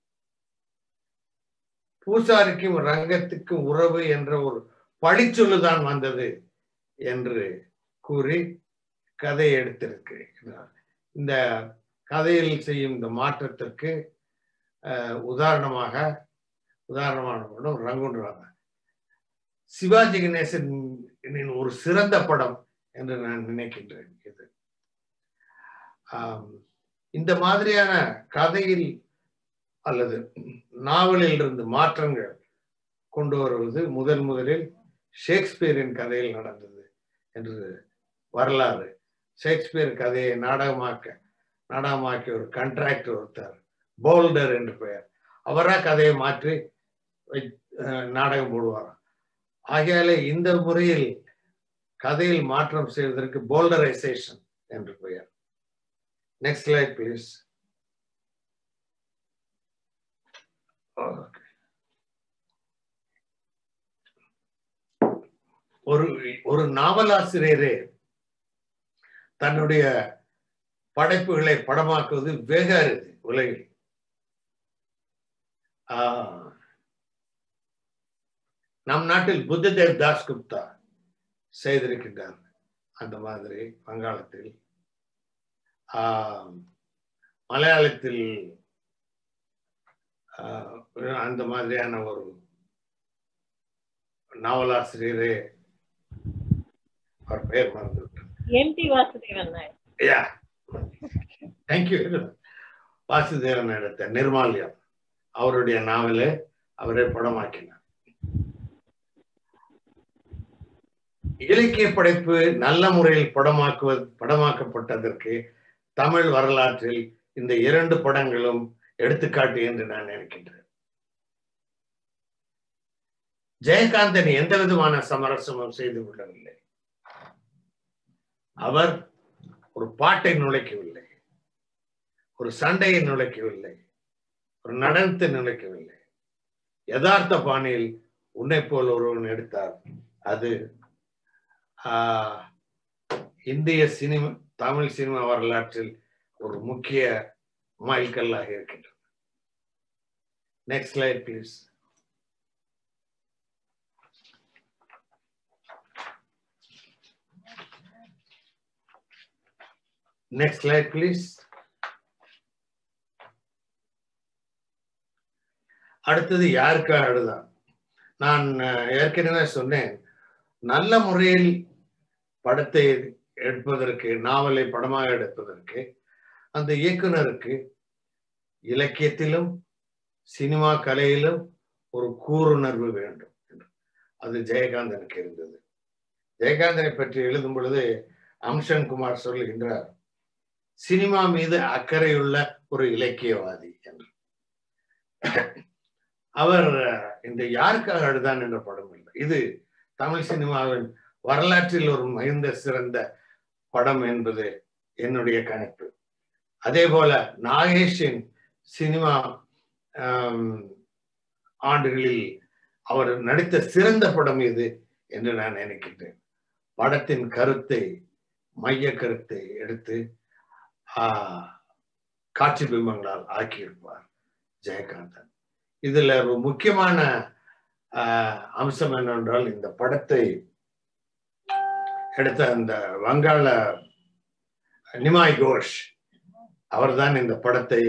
பூசாரிக்கும் ரங்கத்துக்கும் உறவு என்ற ஒரு பழிச்சொல்லுதான் வந்தது என்று கூறி கதையை எடுத்திருக்கிறார் இந்த கதையில் செய்யும் இந்த மாற்றத்திற்கு அஹ், உதாரணமாக உதாரணமான படம் ரங்குன்றாங்க சிவாஜி கணேசனின் ஒரு சிறந்த படம் என்று நான் நினைக்கின்றேன் இது ஆம், இந்த மாதிரியான கதையில் அல்லது நாவலில் இருந்து மாற்றங்கள் கொண்டு வருவது முதல் முதலில் ஷேக்ஸ்பியரின் கதையில் நடந்தது என்று வரலாறு ஷேக்ஸ்பியர் கதையை நாடகமாக்க நாடகமாக்கிய ஒரு கண்ட்ராக்டர் ஒருத்தர் போல்டர் என்று பெயர் அவரா கதையை மாற்றி வை- அஹ் நாடகம் போடுவார் ஆகையாலே இந்த முறையில் கதையில் மாற்றம் செய்வதற்கு போல்டரைசேஷன் என்று பெயர் நெக்ஸ்ட் ஸ்லைட் ப்ளீஸ் ஒரு ஒரு நாவலாசிரியரே தன்னுடைய படைப்புகளை படமாக்குவது வெக அரிது உலகில் ஆஹ், நம் நாட்டில் புத்ததேவ் தாஸ்குப்தா செய்திருக்கின்றார் அந்த மாதிரி வங்காளத்தில் ஆஹ், மலையாளத்தில் ஆஹ், அந்த மாதிரியான ஒரு நாவலாசிரியரே அவர் பெயர் மறந்துவிட்டார் MT Vasudevan Nair yeah thank you Vasudevan எடுத்த நிர்மால்யம் அவருடைய நாவலை அவரே படமாக்கினார் இலக்கிய படைப்பு நல்ல முறையில் படமாக்குவது படமாக்கப்பட்டதற்கு தமிழ் வரலாற்றில் இந்த இரண்டு படங்களும் எடுத்துக்காட்டு என்று நான் நினைக்கின்றேன் ஜெயகாந்தன் எந்த விதமான சமரசமும் செய்து கொள்ளவில்லை அவர் ஒரு பாட்டை நுழைக்கவில்லை ஒரு சண்டையை நுழைக்கவில்லை ஒரு நடனத்தை நுழைக்கவில்லை யதார்த்த பாணியில் உன்னை போல் ஒருவன் எடுத்தார் அது ஆஹ், இந்திய சினிமா தமிழ் சினிமா வரலாற்றில் ஒரு முக்கிய மைல்கல்லாக இருக்கின்றது next slide please next slide please அடுத்தது யாருக்காக அழுதான் நான் அஹ், ஏற்கனவே சொன்னேன் நல்ல முறையில் படத்தை எடுப்பதற்கு நாவலை படமாக எடுப்பதற்கு அந்த இயக்குனருக்கு இலக்கியத்திலும் சினிமா கலையிலும் ஒரு கூருணர்வு வேண்டும் என்று. அது ஜெயகாந்தனுக்கு இருந்தது ஜெயகாந்தனை பற்றி எழுதும் பொழுது அம்சன் குமார் சொல்லுகின்றார் சினிமா மீது அக்கறையுள்ள ஒரு இலக்கியவாதி என்று அவர் அஹ், இந்த யாருக்காக அழுதான் என்ற படம் இல்லை இது தமிழ் சினிமாவின் வரலாற்றில் ஒரு மிகுந்த சிறந்த படம் என்பது என்னுடைய கணிப்பு அதே போல நாகேஷின் சினிமா ஆம், ஆண்டுகளில் அவர் நடித்த சிறந்த படம் இது என்று நான் நினைக்கின்றேன் படத்தின் கருத்தை மைய கருத்தை எடுத்து ஆஹ், காட்சி பிம்பங்களால் ஆக்கியிருப்பார் ஜெயகாந்தன் இதுல ஒரு முக்கியமான ஆஹ், அம்சம் என்னவென்றால் இந்த படத்தை எடுத்த அந்த வங்காள நிமாய் கோஷ் அவர்தான் இந்த படத்தை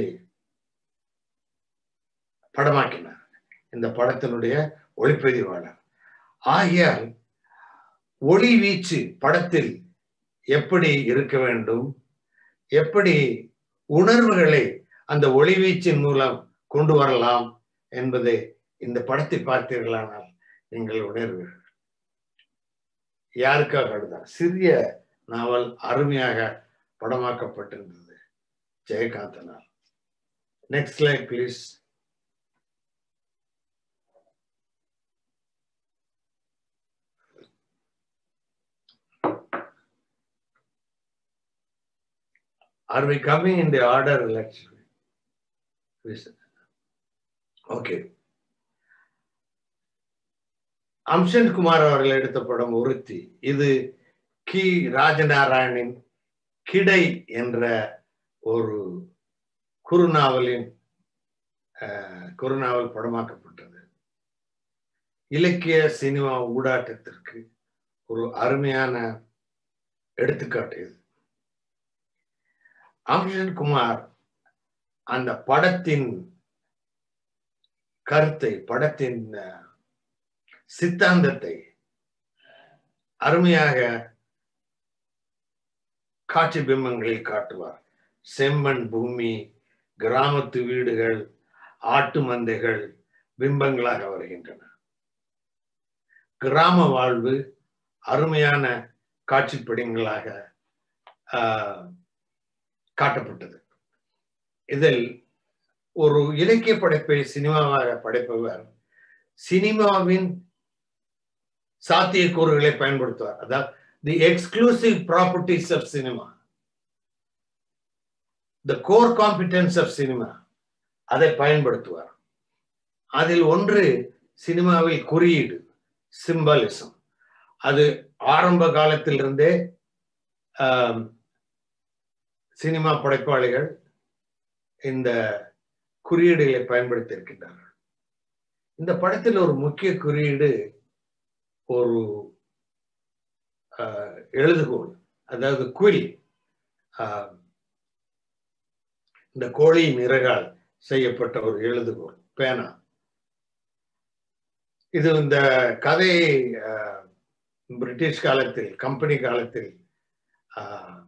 படமாக்கினார் இந்த படத்தினுடைய ஒளிப்பதிவாளர் ஆகையால் ஒளி வீச்சு படத்தில் எப்படி இருக்க வேண்டும் எப்படி உணர்வுகளை அந்த ஒளி வீச்சின் மூலம் கொண்டு வரலாம் என்பதை இந்த படத்தை பார்த்தீர்களானால் நீங்கள் உணர்வீர்கள் யாருக்காக அழுதான் சிறிய நாவல் அருமையாக படமாக்கப்பட்டிருந்தது ஜெயகாந்தனால் next slide please Are we coming in the order? Let's. please. Okay. Amshan Kumar அவர்கள் எடுத்த படம் ஒருத்தி இது கி ராஜநாராயணின் கிடை என்ற ஒரு குறுநாவலின் அஹ், குறுநாவல் படமாக்கப்பட்டது இலக்கிய சினிமா ஊடாட்டத்திற்கு ஒரு அருமையான எடுத்துக்காட்டு இது அம்சன் குமார் அந்த படத்தின் கருத்தை படத்தின் அஹ், சித்தாந்தத்தை அருமையாக காட்சி பிம்பங்களில் காட்டுவார் செம்மண் பூமி கிராமத்து வீடுகள் ஆட்டு மந்தைகள் பிம்பங்களாக வருகின்றன கிராம வாழ்வு அருமையான காட்சிப்படங்களாக ஆஹ், காட்டப்பட்டது இதில் ஒரு இலக்கிய படைப்பை சினிமாவாக படைப்பவர் சினிமாவின் சாத்தியக்கூறுகளை பயன்படுத்துவார் அதாவது the exclusive properties of cinema the core competence of cinema அதை பயன்படுத்துவார் அதில் ஒன்று சினிமாவில் குறியீடு சிம்பலிசம் அது ஆரம்ப காலத்திலிருந்தே ஆம், சினிமா படைப்பாளிகள் இந்த குறியீடுகளை பயன்படுத்தி இருக்கின்றார்கள் இந்த படத்தில் ஒரு முக்கிய குறியீடு ஒரு ஆஹ், எழுதுகோல் அதாவது குயில் ஆஹ், இந்த கோழியின் இறகால் செய்யப்பட்ட ஒரு எழுதுகோல் பேனா இது இந்த கதை ஆஹ், பிரிட்டிஷ் காலத்தில் கம்பெனி காலத்தில் ஆஹ்,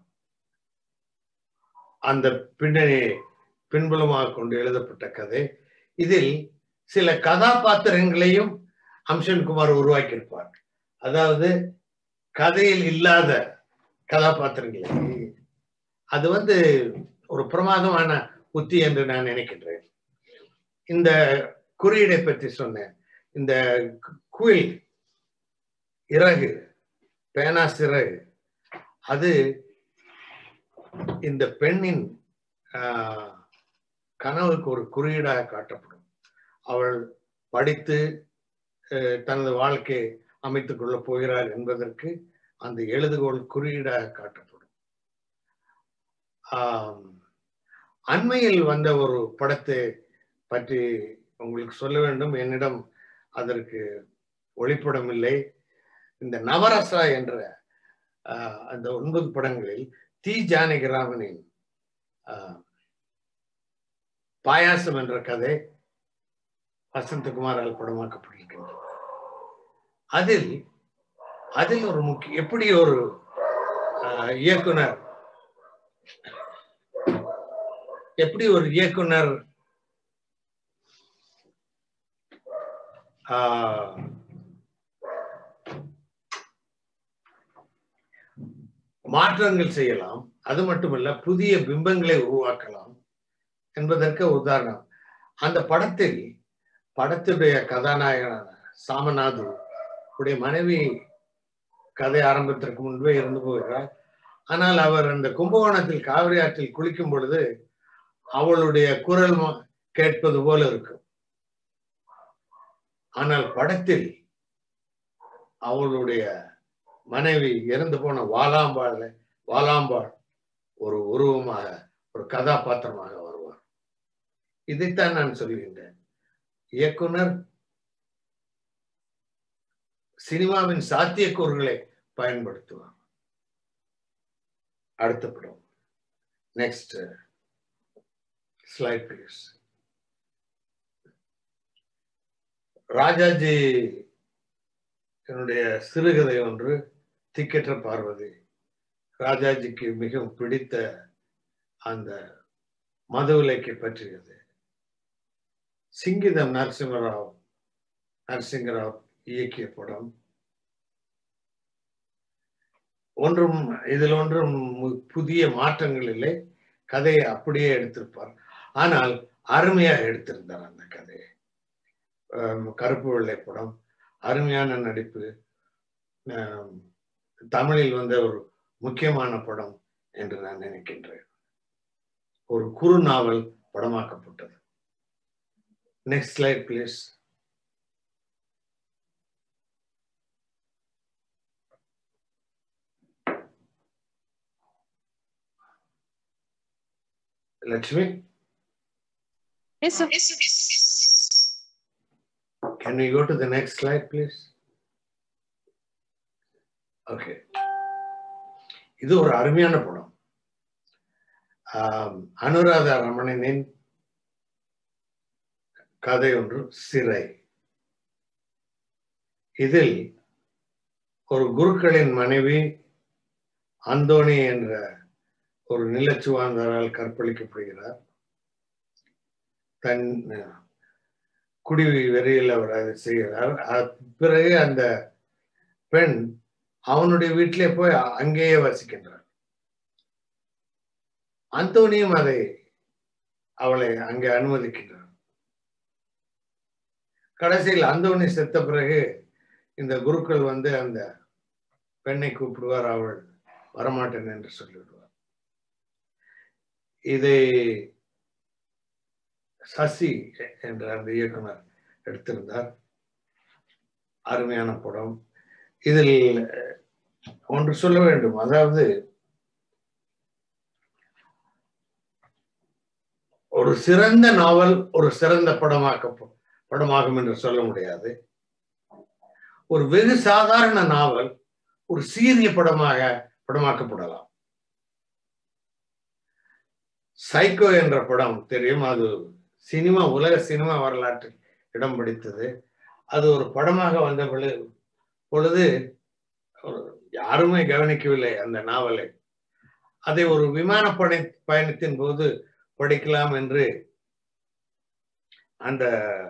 அந்த பின்னணியை பின்புலமாக கொண்டு எழுதப்பட்ட கதை இதில் சில கதாபாத்திரங்களையும் அம்சன் குமார் உருவாக்கியிருப்பார் அதாவது கதையில் இல்லாத கதாபாத்திரங்களை அது வந்து ஒரு பிரமாதமான உத்தி என்று நான் நினைக்கின்றேன் இந்த குறியீடை பற்றி சொன்னேன் இந்த கு- குயில் இறகு பேனா சிறகு அது இந்த பெண்ணின் ஆஹ், கனவுக்கு ஒரு குறியீடாக காட்டப்படும் அவள் படித்து அஹ், தனது வாழ்க்கையை அமைத்துக் கொள்ளப் போகிறார் என்பதற்கு அந்த எழுதுகோள் குறியீடாக காட்டப்படும் ஆம், அண்மையில் வந்த ஒரு படத்தை பற்றி உங்களுக்கு சொல்ல வேண்டும் என்னிடம் அதற்கு ஒளிப்படம் இல்லை இந்த நவரசா என்ற ஆஹ், அந்த ஒன்பது படங்களில் தி ஜானகிராமனின் ஆஹ், பாயாசம் என்ற கதை வசந்தகுமாரால் படமாக்கப்படுகின்றது அதில் அதில் ஒரு முக்கிய எப்படி ஒரு ஆஹ், இயக்குனர் எப்படி ஒரு இயக்குனர் ஆஹ், மாற்றங்கள் செய்யலாம் அது மட்டுமல்ல புதிய பிம்பங்களை உருவாக்கலாம் என்பதற்கு உதாரணம் அந்த படத்தில் படத்துடைய கதாநாயகனான சாமநாது உடைய மனைவி கதை ஆரம்பத்திற்கு முன்பே இறந்து போகிறார் ஆனால் அவர் அந்த கும்பகோணத்தில் காவிரி ஆற்றில் குளிக்கும் பொழுது அவளுடைய குரல் ம- கேட்பது போல இருக்கும் ஆனால் படத்தில் அவளுடைய மனைவி இறந்து போன வாலாம்பாள் வாலாம்பாள் ஒரு உருவமாக ஒரு கதாபாத்திரமாக வருவார் இதைத்தான் நான் சொல்கின்றேன் இயக்குனர் சினிமாவின் சாத்தியக்கூறுகளை பயன்படுத்துவார் அடுத்த படம் நெக்ஸ்ட் ஸ்லைட் ப்ளீஸ் ராஜாஜி என்னுடைய சிறுகதை ஒன்று திக்கற்ற பார்வதி ராஜாஜிக்கு மிகவும் பிடித்த அந்த மதுவிலைக்கு பற்றியது சிங்கிதம் நரசிம்மராவ் நரசிங்கராவ் இயக்கிய படம் ஒன்றும் இதில் ஒன்றும் மு- புதிய மாற்றங்கள் இல்லை கதையை அப்படியே எடுத்திருப்பார் ஆனால் அருமையாக எடுத்திருந்தார் அந்த கதையை ஆம், கருப்பு வெள்ளை படம் அருமையான நடிப்பு ஆம், தமிழில் வந்த ஒரு முக்கியமான படம் என்று நான் நினைக்கின்றேன் ஒரு குறு நாவல் படமாக்கப்பட்டது next slide please Lakshmi Yes, sir. Can we go to the next slide, please? Okay. இது ஒரு அருமையான படம் ஆம், அனுராதா ரமணனின் கதை ஒன்று சிறை இதில் ஒரு குருக்களின் மனைவி அந்தோணி என்ற ஒரு நிலச்சுவாந்தரால் கற்பழிக்கப்படுகிறார் தன் குடி வெறியில் அவர் அதை செய்கிறார் அ- பிறகு அந்த பெண் அவனுடைய வீட்டிலே போய் அ- அங்கேயே வசிக்கின்றார் அந்தோனியும் அதை அவளை அங்கே அனுமதிக்கின்றார் கடைசியில் அந்தோனி செத்த பிறகு இந்த குருக்கள் வந்து அந்த பெண்ணை கூப்பிடுவார் அவள் வரமாட்டேன் என்று சொல்லிவிடுவார் இதை சசி என்ற அந்த இயக்குனர் எடுத்திருந்தார் அருமையான படம் இதில் அஹ், ஒன்று சொல்ல வேண்டும் அதாவது ஒரு சிறந்த நாவல் ஒரு சிறந்த படமாக்க படமாகும் என்று சொல்ல முடியாது ஒரு வெகு சாதாரண நாவல் ஒரு சீரிய படமாக படமாக்கப்படலாம் சைக்கோ என்ற படம் தெரியும் அது சினிமா உலக சினிமா வரலாற்றில் இடம் பிடித்தது அது ஒரு படமாக வந்த பொழு- பொழுது ஒரு- யாருமே கவனிக்கவில்லை அந்த நாவலை அதை ஒரு விமான படை பயணத்தின் போது படிக்கலாம் என்று அந்த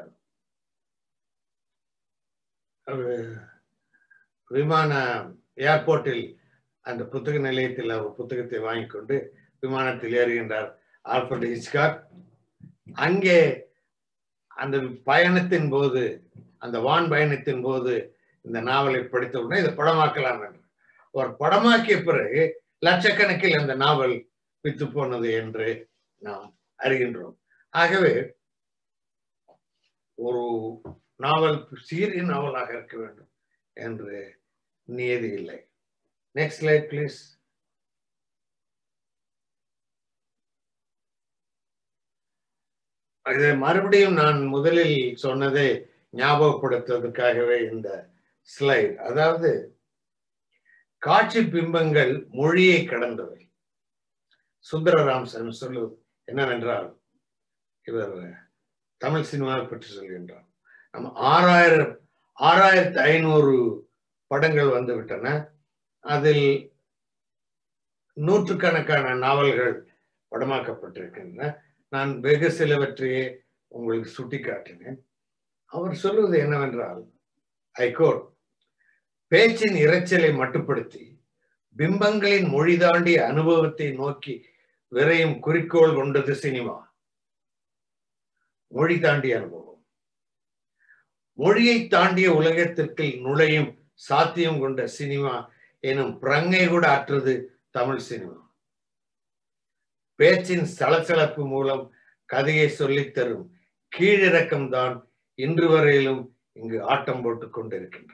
ஒரு விமான ஏர்போர்ட்டில் அந்த புத்தக நிலையத்தில் அவர் புத்தகத்தை வாங்கிக் கொண்டு விமானத்தில் ஏறுகின்றார் ஆல்ஃபர்ட் ஹிச்காக் அங்கே அந்த பயணத்தின் போது அந்த வான் பயணத்தின் போது இந்த நாவலை படித்த உடனே இதை படமாக்கலாம் என்று ஒரு படமாக்கிய பிறகு லட்சக்கணக்கில் அந்த நாவல் வித்து போனது என்று நாம் அறிகின்றோம் ஆகவே ஒரு நாவல் சீரிய நாவலாக இருக்க வேண்டும் என்று நியதி இல்லை நெக்ஸ்ட் ஸ்லைட் ப்ளீஸ் இதை மறுபடியும் நான் முதலில் சொன்னதை ஞாபகப்படுத்துவதற்காகவே இந்த ஸ்லைட் அதாவது காட்சி பிம்பங்கள் மொழியை கடந்தவை சுந்தரராமசன் சொல்லுவது என்னவென்றால் இவர் தமிழ் சினிமாவை பற்றி சொல்கின்றார் நம்ம ஆறாயிரம் ஆறாயிரத்தி ஐநூறு படங்கள் வந்து விட்டன அதில் நூற்றுக்கணக்கான நாவல்கள் படமாக்கப்பட்டிருக்கின்றன நான் வெகு சிலவற்றையே உங்களுக்கு சுட்டிக்காட்டினேன் அவர் சொல்வது என்னவென்றால் ஐகோட் பேச்சின் இரைச்சலை மட்டுப்படுத்தி பிம்பங்களின் மொழி தாண்டிய அனுபவத்தை நோக்கி விரையும் குறிக்கோள் கொண்டது சினிமா மொழி தாண்டிய அனுபவம் மொழியை தாண்டிய உலகத்திற்கு நுழையும் சாத்தியம் கொண்ட சினிமா எனும் பிரங்கை கூட அற்றது தமிழ் சினிமா பேச்சின் சலசலப்பு மூலம் கதையை சொல்லித் தரும் கீழிறக்கம் தான் இன்று வரையிலும் இங்கு ஆட்டம் போட்டுக் கொண்டிருக்கின்றது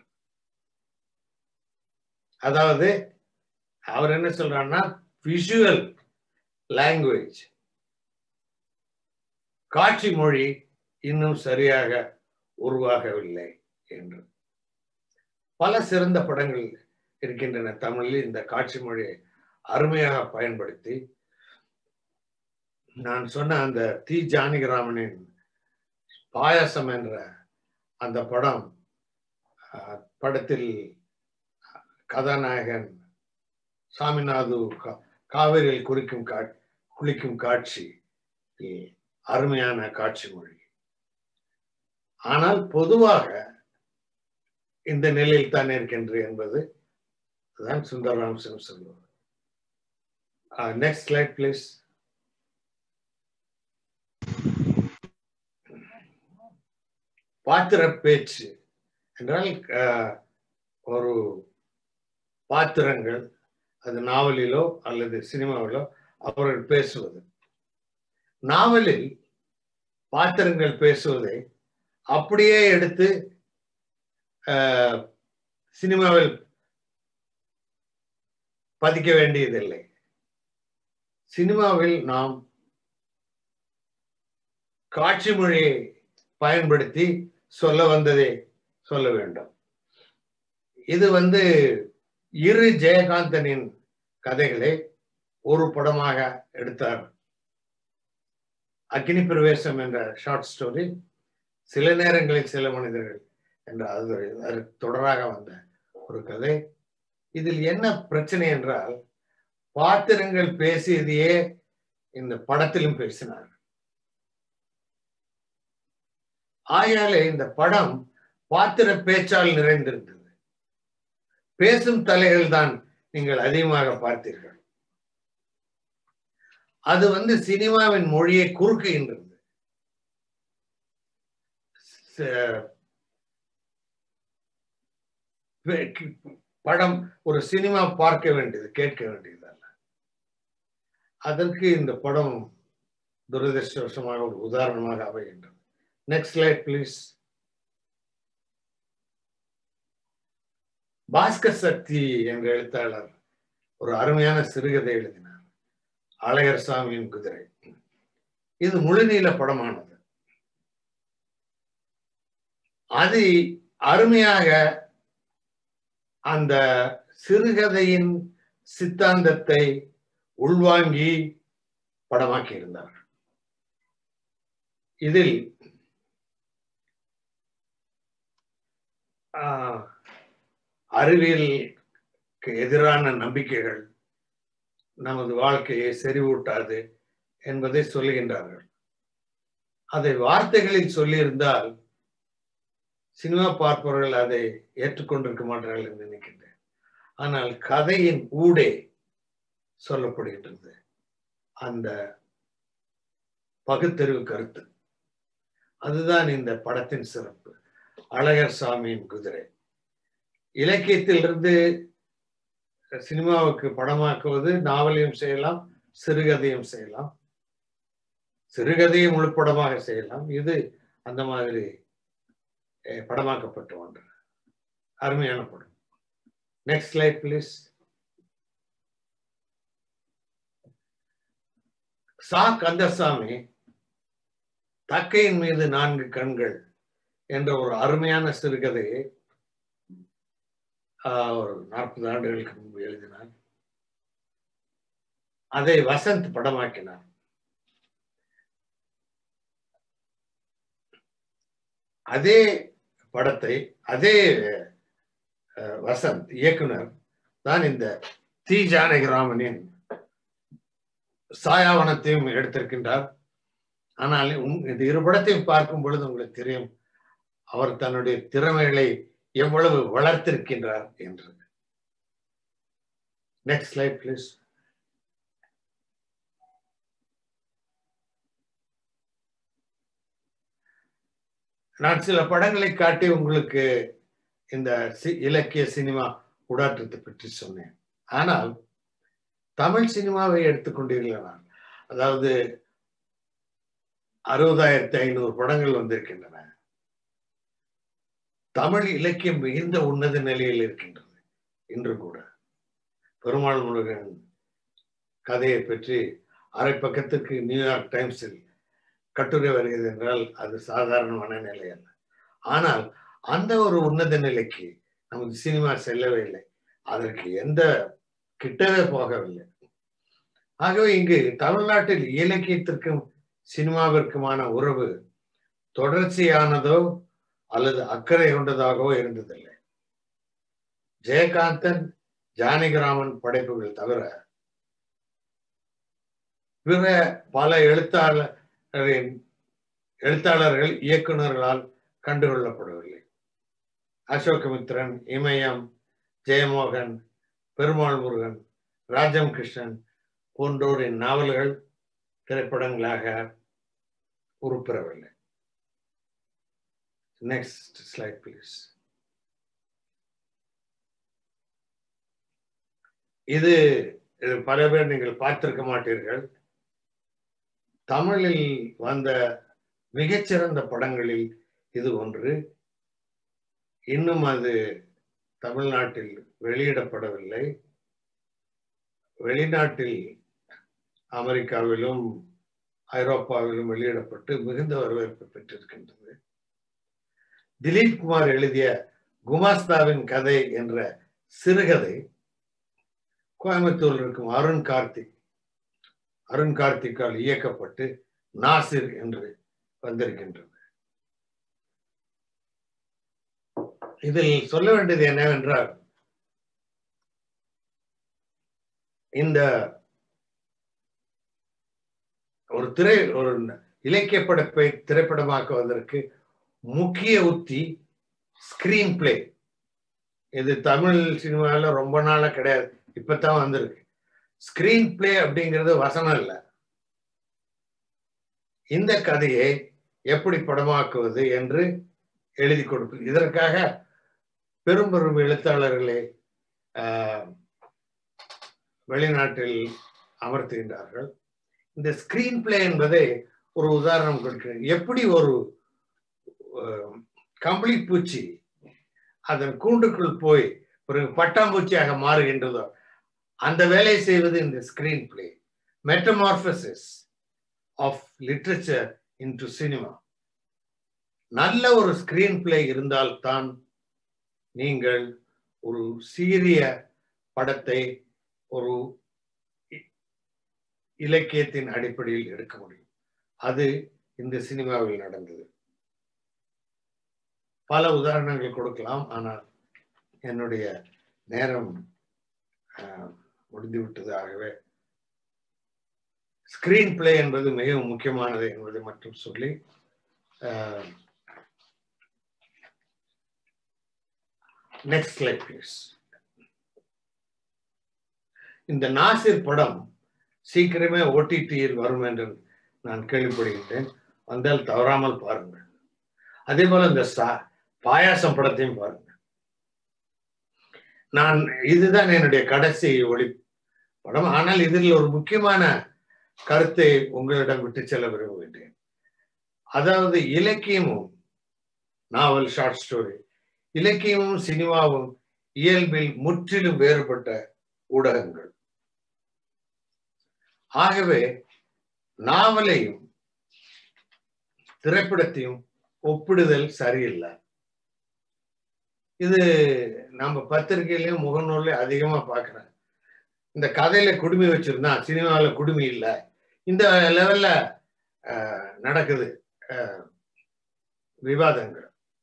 அதாவது அவர் என்ன சொல்றாருன்னா விஷுவல் லாங்குவேஜ் காட்சி மொழி இன்னும் சரியாக உருவாகவில்லை என்று பல சிறந்த படங்கள் இருக்கின்றன தமிழில் இந்த காட்சி மொழியை அருமையாக பயன்படுத்தி நான் சொன்ன அந்த தி ஜானகிராமனின் பாயாசம் என்ற அந்த படம் அஹ், படத்தில் கதாநாயகன் சாமிநாது கா- காவிரியில் குறிக்கும் கா குளிக்கும் காட்சி இல் அருமையான காட்சி மொழி ஆனால் பொதுவாக இந்த நிலையில் தான் இருக்கின்ற என்பது தான் சுந்தரராம் சிங் சொல்லுவார் நெக்ஸ்ட் ஸ்லைட் ப்ளீஸ் பாத்திர பேச்சு என்றால் அஹ், ஒரு பாத்திரங்கள் அது நாவலிலோ அல்லது சினிமாவிலோ அவர்கள் பேசுவது நாவலில் பாத்திரங்கள் பேசுவதை அப்படியே எடுத்து அஹ், சினிமாவில் பதிக்க வேண்டியதில்லை சினிமாவில் நாம் காட்சி மொழியை பயன்படுத்தி சொல்ல வந்ததை சொல்ல வேண்டும் இது வந்து இரு ஜெயகாந்தனின் கதைகளை ஒரு படமாக எடுத்தார் அக்னி பிரவேசம் என்ற ஷார்ட் ஸ்டோரி சில நேரங்களில் சில மனிதர்கள் என்ற அது அது தொடராக வந்த ஒரு கதை இதில் என்ன பிரச்சனை என்றால் பாத்திரங்கள் பேசியதையே இந்த படத்திலும் பேசினார் ஆயாலே இந்த படம் பாத்திர பேச்சால் நிறைந்திருந்தது பேசும் தலைகள் தான் நீங்கள் அதிகமாக பார்த்தீர்கள் அது வந்து சினிமாவின் மொழியை குறுக்குகின்றது ச- பே- படம் ஒரு சினிமா பார்க்க வேண்டியது கேட்க வேண்டியதல்ல அதற்கு இந்த படம் துரதிருஷ்டவசமாக ஒரு உதாரணமாக அமைகின்றது next slide please Bhaskar Sakthi என்ற எழுத்தாளர் ஒரு அருமையான சிறுகதை எழுதினார் அழகர் சாமியின் குதிரை இது முழுநீள படமானது அது அருமையாக அந்த சிறுகதையின் சித்தாந்தத்தை உள்வாங்கி படமாக்கி இருந்தார்கள் இதில் ஆஹ், அறிவியலுக்கு எதிரான நம்பிக்கைகள் நமது வாழ்க்கையை செறிவூட்டாது என்பதை சொல்லுகின்றார்கள் அதை வார்த்தைகளில் சொல்லியிருந்தால் சினிமா பார்ப்பவர்கள் அதை ஏற்றுக்கொண்டிருக்க மாட்டார்கள் என்று நினைக்கின்றேன் ஆனால் கதையின் ஊடே சொல்லப்படுகின்றது அந்த பகுத்தறிவு கருத்து அதுதான் இந்த படத்தின் சிறப்பு அழகர் சாமியின் குதிரை இலக்கியத்திலிருந்து சினிமாவுக்கு படமாக்குவது நாவலையும் செய்யலாம் சிறுகதையும் செய்யலாம் சிறுகதையை முழுப்படமாக செய்யலாம் இது அந்த மாதிரி அஹ், படமாக்கப்பட்ட ஒன்று அருமையான படம் நெக்ஸ்ட் ஸ்லைட் ப்ளீஸ் சா கந்தசாமி தக்கையின் மீது நான்கு கண்கள் என்ற ஒரு அருமையான சிறுகதையை ஆஹ், ஒரு நாற்பது ஆண்டுகளுக்கு முன்பு எழுதினார் அதை வசந்த் படமாக்கினார் அதே படத்தை அதே அஹ், வசந்த் இயக்குனர் தான் இந்த தி ஜானகிராமனின் சாயாவனத்தையும் எடுத்திருக்கின்றார் ஆனால் உம் இந்த இரு படத்தையும் பார்க்கும் பொழுது உங்களுக்கு தெரியும் அவர் தன்னுடைய திறமைகளை எவ்வளவு வளர்த்திருக்கின்றார் என்று நெக்ஸ்ட் ஸ்லைட் ப்ளீஸ் நான் சில படங்களை காட்டி உங்களுக்கு இந்த சி- இலக்கிய சினிமா உடாற்றத்தை பற்றி சொன்னேன் ஆனால் தமிழ் சினிமாவை எடுத்துக்கொண்டீர்களானால் அதாவது அறுபதாயிரத்தி ஐநூறு படங்கள் வந்திருக்கின்றன தமிழ் இலக்கியம் மிகுந்த உன்னத நிலையில் இருக்கின்றது இன்று கூட பெருமாள் முருகன் கதையை பற்றி அரை பக்கத்துக்கு நியூயார்க் டைம்ஸில் கட்டுரை வருகிறது என்றால் அது சாதாரணமான நிலை அல்ல ஆனால் அந்த ஒரு உன்னத நிலைக்கு நமது சினிமா செல்லவே இல்லை அதற்கு எந்த கிட்டவே போகவில்லை ஆகவே இங்கு தமிழ்நாட்டில் இலக்கியத்திற்கும் சினிமாவிற்குமான உறவு தொடர்ச்சியானதோ அல்லது அக்கறை கொண்டதாகவோ இருந்ததில்லை ஜெயகாந்தன் ஜானகிராமன் படைப்புகள் தவிர பிற பல எழுத்தாளரின் எழுத்தாளர்கள் இயக்குனர்களால் கண்டுகொள்ளப்படவில்லை அசோகமித்ரன் இமயம் ஜெயமோகன் பெருமாள் முருகன் ராஜம் கிருஷ்ணன் போன்றோரின் நாவல்கள் திரைப்படங்களாக உருப்பெறவில்லை நெக்ஸ்ட் ஸ்லைட் ப்ளீஸ் இது இது பல பேர் நீங்கள் பார்த்திருக்க மாட்டீர்கள் தமிழில் வந்த மிகச்சிறந்த படங்களில் இது ஒன்று இன்னும் அது தமிழ்நாட்டில் வெளியிடப்படவில்லை வெளிநாட்டில் அமெரிக்காவிலும் ஐரோப்பாவிலும் வெளியிடப்பட்டு மிகுந்த வரவேற்பு பெற்றிருக்கின்றது திலீப் குமார் எழுதிய குமாஸ்தாவின் கதை என்ற சிறுகதை கோயம்புத்தூரில் இருக்கும் அருண் கார்த்திக் அருண் கார்த்திக்கால் இயக்கப்பட்டு நாசிர் என்று வந்திருக்கின்றது இதில் சொல்ல வேண்டியது என்னவென்றால் இந்த ஒரு திரை ஒரு இலக்கிய படைப்பை திரைப்படமாக்குவதற்கு முக்கிய உத்தி ஸ்கிரீன் பிளே இது தமிழ் சினிமாவில் ரொம்ப நாளா கிடையாது இப்பதான் வந்திருக்கு ஸ்கிரீன் பிளே அப்படிங்கிறது வசனம் இல்லை இந்த கதையை எப்படி படமாக்குவது என்று எழுதி கொடுப்பது இதற்காக பெரும் பெரும் எழுத்தாளர்களை வெளிநாட்டில் அமர்த்துகின்றார்கள் இந்த ஸ்கிரீன் பிளே என்பதை ஒரு உதாரணம் கொடுக்கிறேன் எப்படி ஒரு கம்ப்ளீட் பூச்சி அதன் கூண்டுக்குள் போய் பிறகு பட்டாம்பூச்சியாக மாறுகின்றதோ அந்த வேலையை செய்வது இந்த screenplay metamorphosis of literature into cinema நல்ல ஒரு ஸ்கிரீன் பிளே இருந்தால்தான் நீங்கள் ஒரு சீரிய படத்தை ஒரு இலக்கியத்தின் அடிப்படையில் எடுக்க முடியும் அது இந்த சினிமாவில் நடந்தது பல உதாரணங்கள் கொடுக்கலாம் ஆனால் என்னுடைய நேரம் முடிந்துவிட்டது ஆகவே ஸ்கிரீன் பிளே என்பது மிகவும் முக்கியமானது என்பதை மட்டும் சொல்லி நெக்ஸ்ட் ஸ்லைட் ப்ளீஸ் இந்த நாசிர் படம் சீக்கிரமே ஓடிடியில் வரும் என்று நான் கேள்விப்படுகின்றேன் வந்தால் தவறாமல் பாருங்கள் அதே போல இந்த பாயாசம் படத்தையும் பாருங்கள் நான் இதுதான் என்னுடைய கடைசி ஒளி படம் ஆனால் இதில் ஒரு முக்கியமான கருத்தை உங்களிடம் விட்டு செல்ல விரும்புகின்றேன் அதாவது இலக்கியமும் நாவல் ஷார்ட் ஸ்டோரி இலக்கியமும் சினிமாவும் இயல்பில் முற்றிலும் வேறுபட்ட ஊடகங்கள் ஆகவே நாவலையும் திரைப்படத்தையும் ஒப்பிடுதல் சரியில்லை இது நம்ம பத்திரிகையிலயும் முகநூல்ல அதிகமா பாக்குறேன் இந்த கதையில குடுமி வச்சிருந்தா சினிமாவில் குடுமி இல்லை இந்த லெவல்ல நடக்குது விவாதங்கள்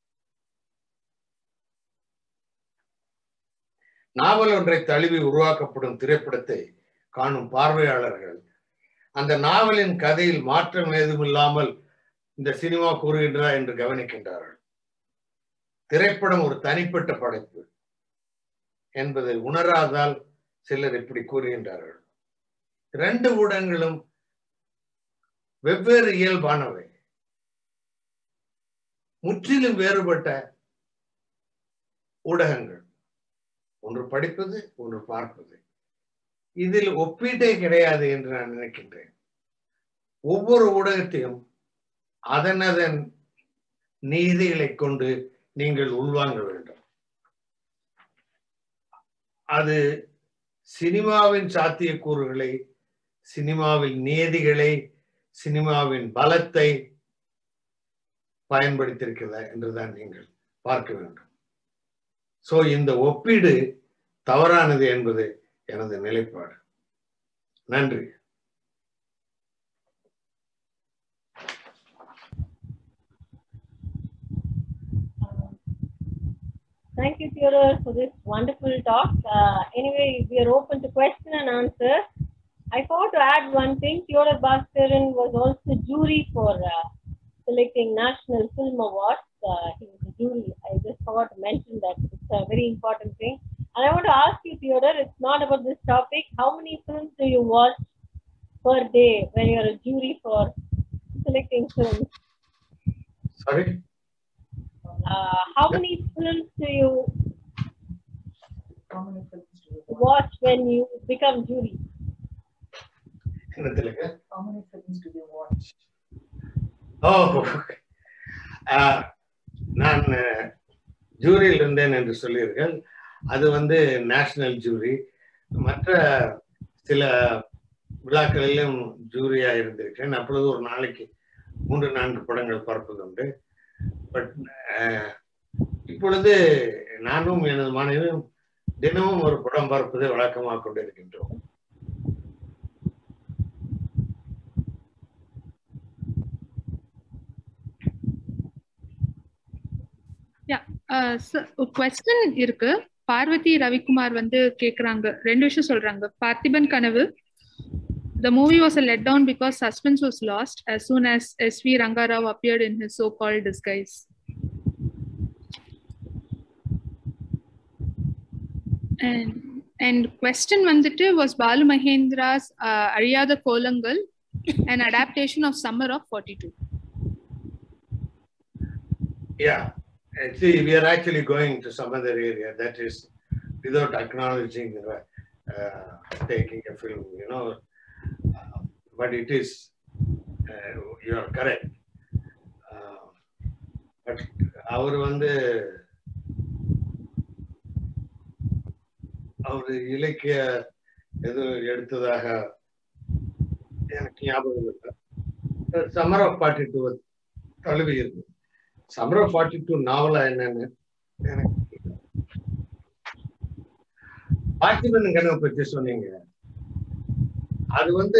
நாவல் ஒன்றை தழுவி உருவாக்கப்படும் திரைப்படத்தை காணும் பார்வையாளர்கள் அந்த நாவலின் கதையில் மாற்றம் ஏதுமில்லாமல் இந்த சினிமா கூறுகின்றதா என்று கவனிக்கின்றார்கள் திரைப்படம் ஒரு தனிப்பட்ட படைப்பு என்பதை உணராதால் சிலர் இப்படி கூறுகின்றார்கள் ரெண்டு ஊடகங்களும் வெவ்வேறு இயல்பானவை முற்றிலும் வேறுபட்ட ஊடகங்கள் ஒன்று படிப்பது ஒன்று பார்ப்பது இதில் ஒப்பீட்டே கிடையாது என்று நான் நினைக்கின்றேன் ஒவ்வொரு ஊடகத்தையும் அதன் அதன் நீதிகளை கொண்டு நீங்கள் உள்வாங்க வேண்டும் அது சினிமாவின் சாத்தியக்கூறுகளை சினிமாவின் நியதிகளை சினிமாவின் பலத்தை பயன்படுத்தியிருக்கிறதா என்றுதான் நீங்கள் பார்க்க வேண்டும் சோ இந்த ஒப்பீடு தவறானது என்பது எனது நிலைப்பாடு நன்றி Thank you, Theodore, for this wonderful talk. Uh, anyway, we are open to question and answer. I thought to add one thing. Theodore Bhaskaran was also jury for uh, selecting National Film Awards. Uh, he was a jury. I just forgot to mention that. It's a very important thing. And I want to ask you, Theodore, it's not about this topic. How many films do you watch per day when you're a jury for selecting films? Sorry? Uh, how many films do you watch when you become jury? என்னத்திலுங்க How many films do you watch? ஓ ஆஹ், நான் ஜூரியில் இருந்தேன் என்று சொல்லீர்கள் அது வந்து national jury மற்ற சில விழாக்களிலும் ஜூரியா இருந்திருக்கேன் அப்பொழுது ஒரு நாளைக்கு மூன்று நான்கு படங்கள் பார்ப்பதுண்டு பட் இப்பொழுது நானும் எனது மனைவியும் தினமும் ஒரு படம் பார்ப்பதை வழக்கமாக கொண்டிருக்கின்றோம் கொஸ்டின் இருக்கு பார்வதி ரவிக்குமார் வந்து கேக்குறாங்க ரெண்டு விஷயம் சொல்றாங்க பார்த்திபன் கனவு The movie was a letdown because suspense was lost as soon as S.V. Rangarao appeared in his so-called disguise. And and question வந்துட்டு was Balu Mahendra's uh, Ariyada Kolangal an adaptation of Summer of 42. Yeah, see, we are actually going to some other area that is without acknowledging uh, uh, taking a film, you know. Uh, but it is, uh, you are correct. Uh, but அவர் வந்து அவர் இலக்கிய எது எடுத்ததாக எனக்கு ஞாபகம் இல்லை சமர் of forty two தழுவி இருக்கு summer of forty two நாவலா என்னன்னு எனக்கு பார்த்திபன் கனவு பற்றி சொன்னீங்க அது வந்து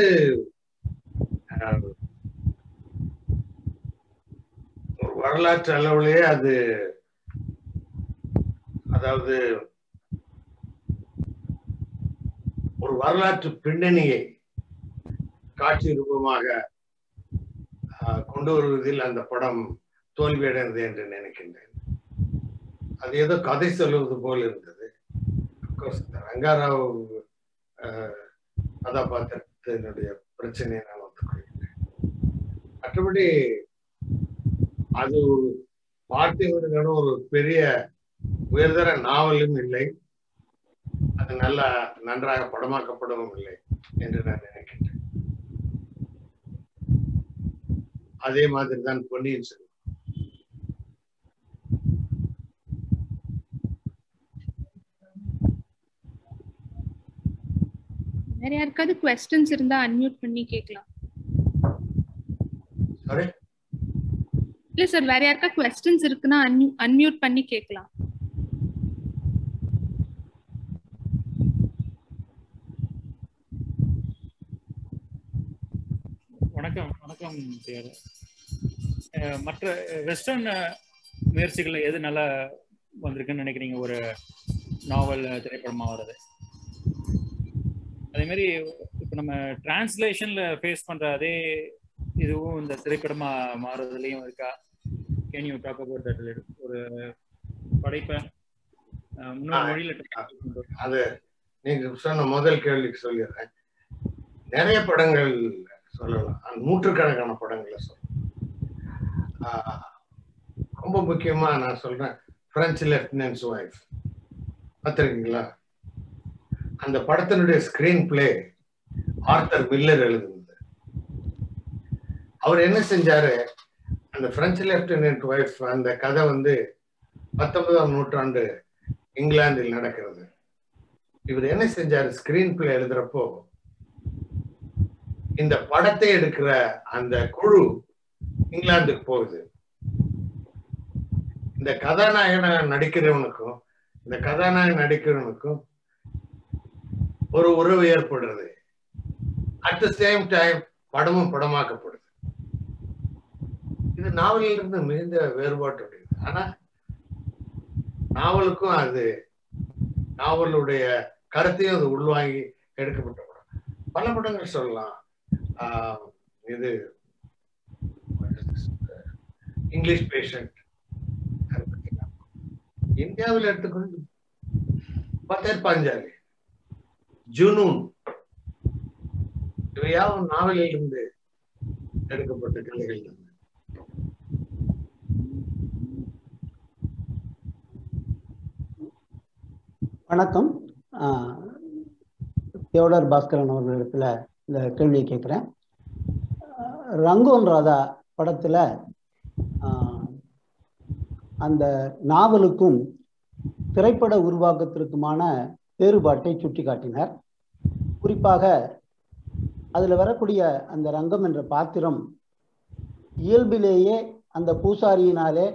ஒரு வரலாற்று அளவுலயே அது அதாவது ஒரு வரலாற்று பின்னணியை காட்சி ரூபமாக கொண்டு வருவதில் அந்த படம் தோல்வியடைந்தது என்று நினைக்கின்றேன் அது ஏதோ கதை சொல்லுவது போல் இருந்தது ரங்காராவ் கதாபாத்திரத்தினுடைய பிரச்சனையை நான் ஒத்துக்கொள்கிறேன் மற்றபடி அது பார்த்திபனுக்கான ஒரு பெரிய உயர்தர நாவலும் இல்லை அது நல்ல நன்றாக படமாக்கப்படவும் இல்லை என்று நான் நினைக்கின்றேன் அதே மாதிரி தான் பொன்னியின் செல்வன் வேற யாருக்காவது கொஸ்டின்ஸ் இருந்தா அன்மியூட் பண்ணி கேட்கலாம் சாரி இல்ல சார் வேற யாருக்கா கொஸ்டின்ஸ் இருக்குன்னா அன்மியூட் பண்ணி கேட்கலாம் வணக்கம் வணக்கம் தேர் மற்ற வெஸ்டர்ன் முயற்சிகள் எது நல்லா வந்திருக்குன்னு நினைக்கிறீங்க ஒரு நாவல் திரைப்படமா வருது அதே மாதிரி இப்போ நம்ம டிரான்ஸ்லேஷன்ல ஃபேஸ் பண்ற அதே இதுவும் இந்த திரைப்படமா மாறுறதுலயும் இருக்கா can you talk about that ஒரு படைப்பை இன்னொரு மொழியில அது நீங்க சொன்ன முதல் கேள்விக்கு சொல்லிடுறேன் நிறைய படங்கள் சொல்லலாம் நூற்றுக்கணக்கான படங்களை சொல்லலாம் ரொம்ப முக்கியமா நான் சொல்றேன் பிரெஞ்சு லெப்டினன்ஸ் ஒய்ஃப் பார்த்துருக்கீங்களா அந்த படத்தினுடைய ஸ்கிரீன் பிளே ஆர்த்தர் மில்லர் எழுதுனது அவர் என்ன செஞ்சாரு அந்த பிரெஞ்சு லெப்டினன்ட் ஒய்ஃப் அந்த கதை வந்து பத்தொன்பதாம் நூற்றாண்டு இங்கிலாந்தில் நடக்கிறது இவர் என்ன செஞ்சாரு ஸ்கிரீன் பிளே எழுதுறப்போ இந்த படத்தை எடுக்கிற அந்த குழு இங்கிலாந்துக்கு போகுது இந்த கதாநாயகனாக நடிக்கிறவனுக்கும் இந்த கதாநாயகன் நடிக்கிறவனுக்கும் ஒரு உறவு ஏற்படுறது அட் த சேம் டைம் படமும் படமாக்கப்படுது இது நாவலில் இருந்து மிகுந்த வேறுபாட்டுடையது ஆனா நாவலுக்கும் அது நாவலுடைய கருத்தையும் அது உள்வாங்கி எடுக்கப்பட்ட படம் பல படங்கள் சொல்லலாம் இது இங்கிலீஷ் பேஷண்ட் இந்தியாவில் எடுத்துக்கொண்டு பத்தேர் பாஞ்சாலி ஜுனூன் இவையாவும் நாவலில் இருந்து எடுக்கப்பட்ட கதைகள் வணக்கம் தேவடர் பாஸ்கரன் அவர்களிடத்துல இந்த கேள்வியை கேட்குறேன் ரங்கோன் ராதா படத்துல அந்த நாவலுக்கும் திரைப்பட உருவாக்கத்திற்குமான வேறுபாட்டை சுட்டி காட்டினார் குறிப்பாக அதுல வரக்கூடிய அந்த ரங்கம் என்ற பாத்திரம் இயல்பிலேயே அந்த பூசாரியினாலே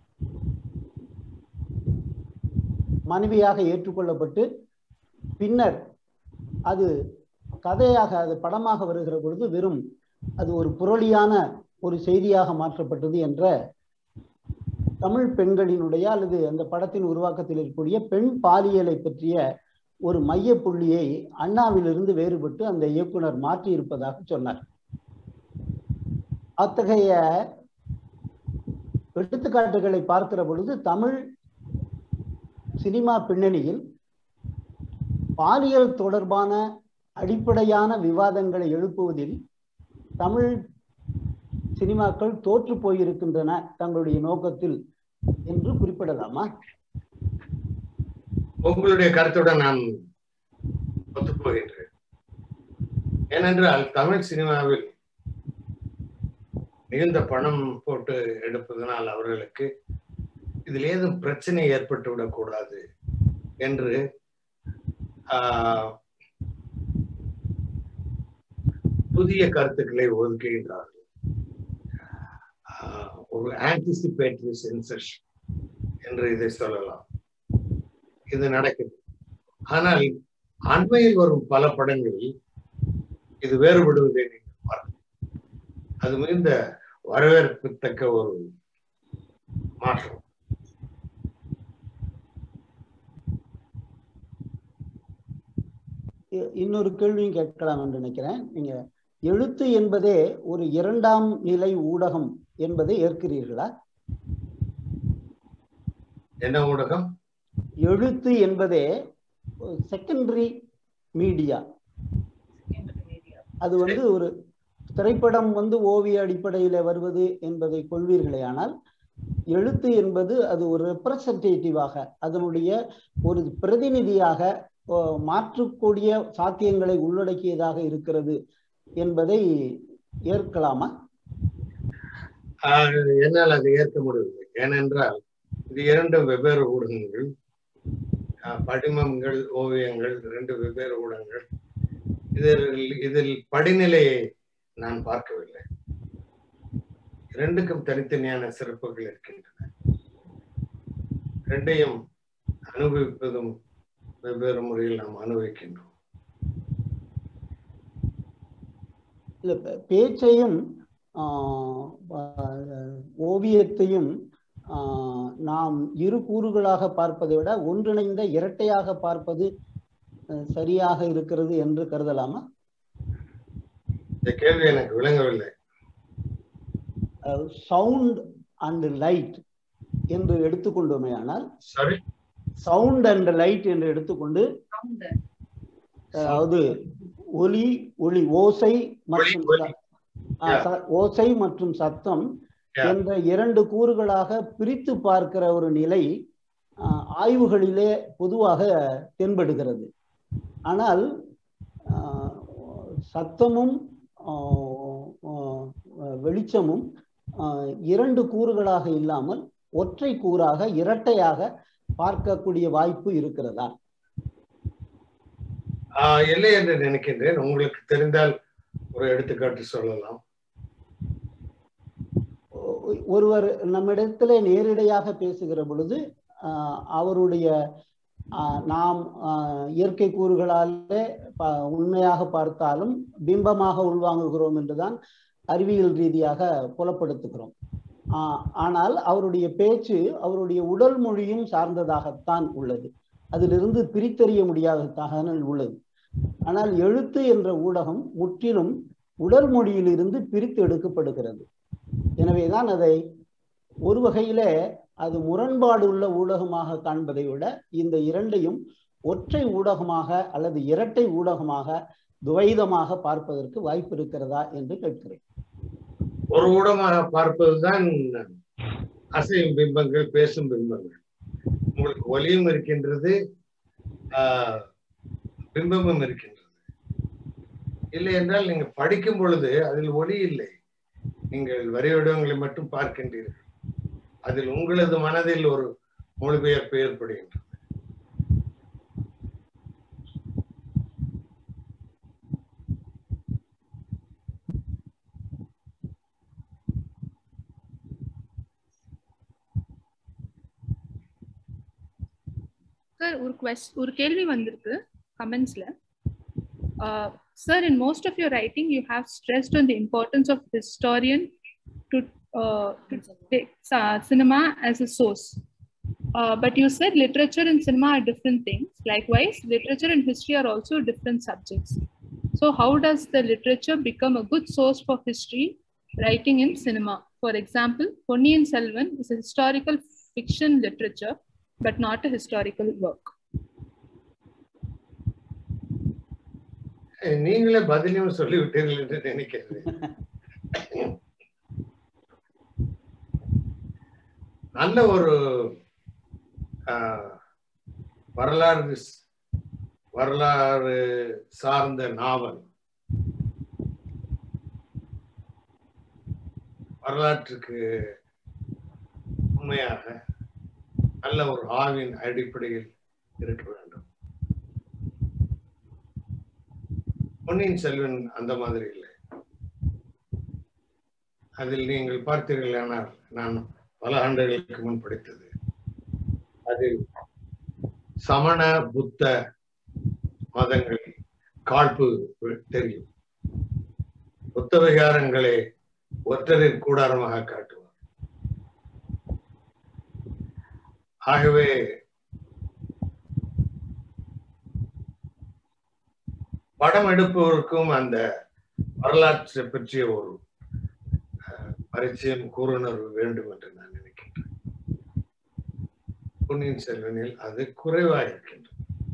மனைவியாக ஏற்றுக்கொள்ளப்பட்டு பின்னர் அது கதையாக அது படமாக வருகிற பொழுது வெறும் அது ஒரு புரளியான ஒரு செய்தியாக மாற்றப்பட்டது என்ற தமிழ் பெண்களினுடைய அல்லது அந்த படத்தின் உருவாக்கத்தில் இருக்கக்கூடிய பெண் பாலியலை பற்றிய ஒரு மைய புள்ளியை அண்ணாவிலிருந்து வேறுபட்டு அந்த இயக்குனர் மாற்றி இருப்பதாக சொன்னார் அத்தகைய எடுத்துக்காட்டுகளை பார்க்கிற பொழுது தமிழ் சினிமா பின்னணியில் பாலியல் தொடர்பான அடிப்படையான விவாதங்களை எழுப்புவதில் தமிழ் சினிமாக்கள் தோற்று போயிருக்கின்றன தங்களுடைய நோக்கத்தில் என்று குறிப்பிடலாமா உங்களுடைய கருத்துடன் நான் ஒத்துப்போகின்றேன் ஏனென்றால் தமிழ் சினிமாவில் மிகுந்த பணம் போட்டு எடுப்பதனால் அவர்களுக்கு இதில் ஏதும் பிரச்சனை ஏற்பட்டு விடக்கூடாது என்று ஆஹ், புதிய கருத்துக்களை ஒதுக்குகின்றார்கள் ஆஹ், ஒரு ஆன்டிசிபேட்டரி சென்சர்ஷிப் என்று இதை சொல்லலாம் இது நடக்குது ஆனால் அண்மையில் வரும் பல படங்களில் இது வேறுபடுவதை நீங்கள் பார்க்கலாம் அது மிகுந்த வரவேற்பத்தக்க ஒரு மாற்றம் இ- இன்னொரு கேள்வியும் கேட்கலாம் என்று நினைக்கிறேன் நீங்க எழுத்து என்பதே ஒரு இரண்டாம் நிலை ஊடகம் என்பதை ஏற்கிறீர்களா என்ன ஊடகம் எழுத்து என்பதே செகண்டரி மீடியா அது வந்து ஒரு திரைப்படம் வந்து ஓவிய அடிப்படையில வருவது என்பதை கொள்வீர்களே ஆனால் எழுத்து என்பது அது ஒரு ரெப்ரசன்டேட்டிவாக அதனுடைய ஒரு பிரதிநிதியாக ஓ, மாற்றக்கூடிய சாத்தியங்களை உள்ளடக்கியதாக இருக்கிறது என்பதை ஏற்கலாமா ஆஹ் என்னால் அதை ஏற்க முடியவில்லை ஏனென்றால் இது இரண்டு வெவ்வேறு ஊடகங்கள் ஆஹ் படிமங்கள் ஓவியங்கள் ரெண்டு வெவ்வேறு ஊடகங்கள் இதில் இதில் படிநிலையை நான் பார்க்கவில்லை இரண்டுக்கும் தனித்தனியான சிறப்புகள் இருக்கின்றன ரெண்டையும் அனுபவிப்பதும் வெவ்வேறு முறையில் நாம் அனுபவிக்கின்றோம் இல்ல பே- பேச்சையும் ஆஹ், ஆஹ், ஓவியத்தையும் ஆஹ், நாம் இரு கூறுகளாக பார்ப்பதை விட ஒன்றிணைந்த இரட்டையாக பார்ப்பது அஹ், சரியாக இருக்கிறது என்று கருதலாமா இந்த கேள்வி எனக்கு விளங்கவில்லை சவுண்ட் அண்ட் லைட் என்று எடுத்துக்கொண்டோமே ஆனால் சாரி சவுண்ட் அண்ட் லைட் என்று எடுத்துக்கொண்டு அதாவது ஒலி ஒளி ஓசை மற்றும் ஒலி. ச- ஆ, ச- ஓசை மற்றும் சத்தம் Yeah. என்ற இரண்டு கூறுகளாக பிரித்து பார்க்கிற ஒரு நிலை ஆ, ஆய்வுகளிலே பொதுவாக தென்படுகிறது ஆனால் ஆ, சத்தமும் ஆ, ஆ, வெளிச்சமும் ஆ, இரண்டு கூறுகளாக இல்லாமல் ஒற்றை கூறாக இரட்டையாக பார்க்கக்கூடிய வாய்ப்பு இருக்கிறதா ஆஹ் இல்லை என்று நினைக்கின்றேன் உங்களுக்கு தெரிந்தால் ஒரு எடுத்துக்காட்டு சொல்லலாம் ஒ- ஒருவர் நம்மிடத்திலே நேரிடையாக பேசுகிற பொழுது ஆஹ், அவருடைய ஆஹ், நாம் ஆஹ், இயற்கை கூறுகளாலே ப- உண்மையாக பார்த்தாலும் பிம்பமாக உள்வாங்குகிறோம் என்றுதான் அறிவியல் ரீதியாக புலப்படுத்துகிறோம் ஆஹ், ஆனால் அவருடைய பேச்சு அவருடைய உடல் மொழியும் சார்ந்ததாகத்தான் உள்ளது அதிலிருந்து பிரித்தறிய முடியாததாக உள்ளது ஆனால் எழுத்து என்ற ஊடகம் முற்றிலும் உடல் மொழியிலிருந்து பிரித்து எடுக்கப்படுகிறது எனவேதான் அதை ஒரு வகையிலே அது முரண்பாடு உள்ள ஊடகமாக காண்பதை விட இந்த இரண்டையும் ஒற்றை ஊடகமாக அல்லது இரட்டை ஊடகமாக துவைதமாக பார்ப்பதற்கு வாய்ப்பு இருக்கிறதா என்று கேட்கிறேன் ஒரு ஊடகமாக பார்ப்பதுதான் அசையும் பிம்பங்கள் பேசும் பிம்பங்கள் உங்களுக்கு ஒலியும் இருக்கின்றது ஆஹ், பிம்பமும் இருக்கின்றது இல்லை என்றால் நீங்க படிக்கும் பொழுது அதில் ஒலி இல்லை நீங்கள் வரி வடிவங்களை மட்டும் பார்க்கின்றீர்கள் அதில் உங்களது மனதில் ஒரு மொழிபெயர்ப்பு ஏற்படுகின்றது quest ஒரு கேள்வி வந்திருக்கு கமெண்ட்ஸ்ல sir in most of your writing you have stressed on the importance of historian to uh, to take uh, cinema as a source uh, but you said literature and cinema are different things likewise literature and history are also different subjects so how does the literature become a good source for history writing in cinema for example Ponniyin Selvan is a historical fiction literature but not a historical work அஹ் நீங்களே பதிலையும் சொல்லிவிட்டீர்கள் என்று நினைக்கிறேன் நல்ல ஒரு ஆஹ், வரலாறு ஸ்- வரலாறு சார்ந்த நாவல் வரலாற்றுக்கு உண்மையாக நல்ல ஒரு ஆவின் அடிப்படையில் இருக்க வேண்டும் பொன்னியின் செல்வன் அந்த மாதிரி இல்லை அதில் நீங்கள் பார்த்தீர்களானால் நான் பல ஆண்டுகளுக்கு முன் படித்தது அதில் சமண புத்த மதங்கள் காழ்ப்பு தெரியும் புத்த விகாரங்களை ஒற்றரின் கூடாரமாக காட்டுவார் ஆகவே படம் எடுப்பவருக்கும் அந்த வரலாற்றை பற்றிய ஒரு அஹ், பரிச்சயம் கூறுணர்வு வேண்டும் என்று நான் நினைக்கின்றேன் பொன்னியின் செல்வனில் அது குறைவாக இருக்கின்றது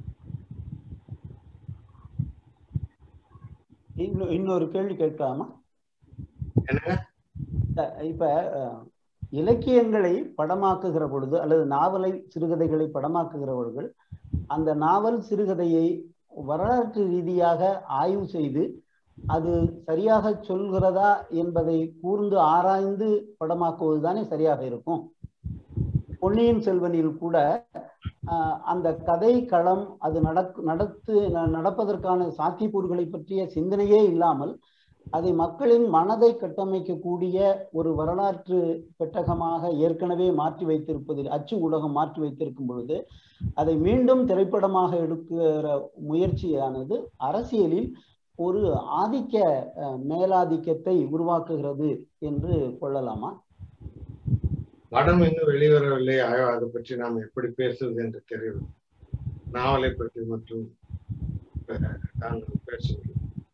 இன்னொ- இன்னொரு கேள்வி கேட்கலாமா என்னங்க அஹ் இப்ப அஹ், இலக்கியங்களை படமாக்குகிற பொழுது அல்லது நாவலை சிறுகதைகளை படமாக்குகிறவர்கள் அந்த நாவல் சிறுகதையை வரலாற்று ரீதியாக ஆய்வு செய்து அது சரியாக சொல்கிறதா என்பதை கூர்ந்து ஆராய்ந்து படமாக்குவது தானே சரியாக இருக்கும் பொன்னியின் செல்வனில் கூட ஆஹ், அந்த கதை களம் அது நடக்கு நடத்து ந- நடப்பதற்கான சாத்தியக்கூறுகளை பற்றிய சிந்தனையே இல்லாமல் அதை மக்களின் மனதை கட்டமைக்கக்கூடிய ஒரு வரலாற்று பெட்டகமாக ஏற்கனவே மாற்றி வைத்திருப்பதில் அச்சு ஊடகம் மாற்றி வைத்திருக்கும் பொழுது அதை மீண்டும் திரைப்படமாக எடுக்கிற முயற்சியானது அரசியலில் ஒரு ஆதிக்க அஹ், மேலாதிக்கத்தை உருவாக்குகிறது என்று கொள்ளலாமா படம் இன்னும் வெளிவரவில்லை ஆக அதை பற்றி நாம் எப்படி பேசுவது என்று தெரியவில்லை நாவலை பற்றி மட்டும் அஹ், தாங்கள் பேசுவது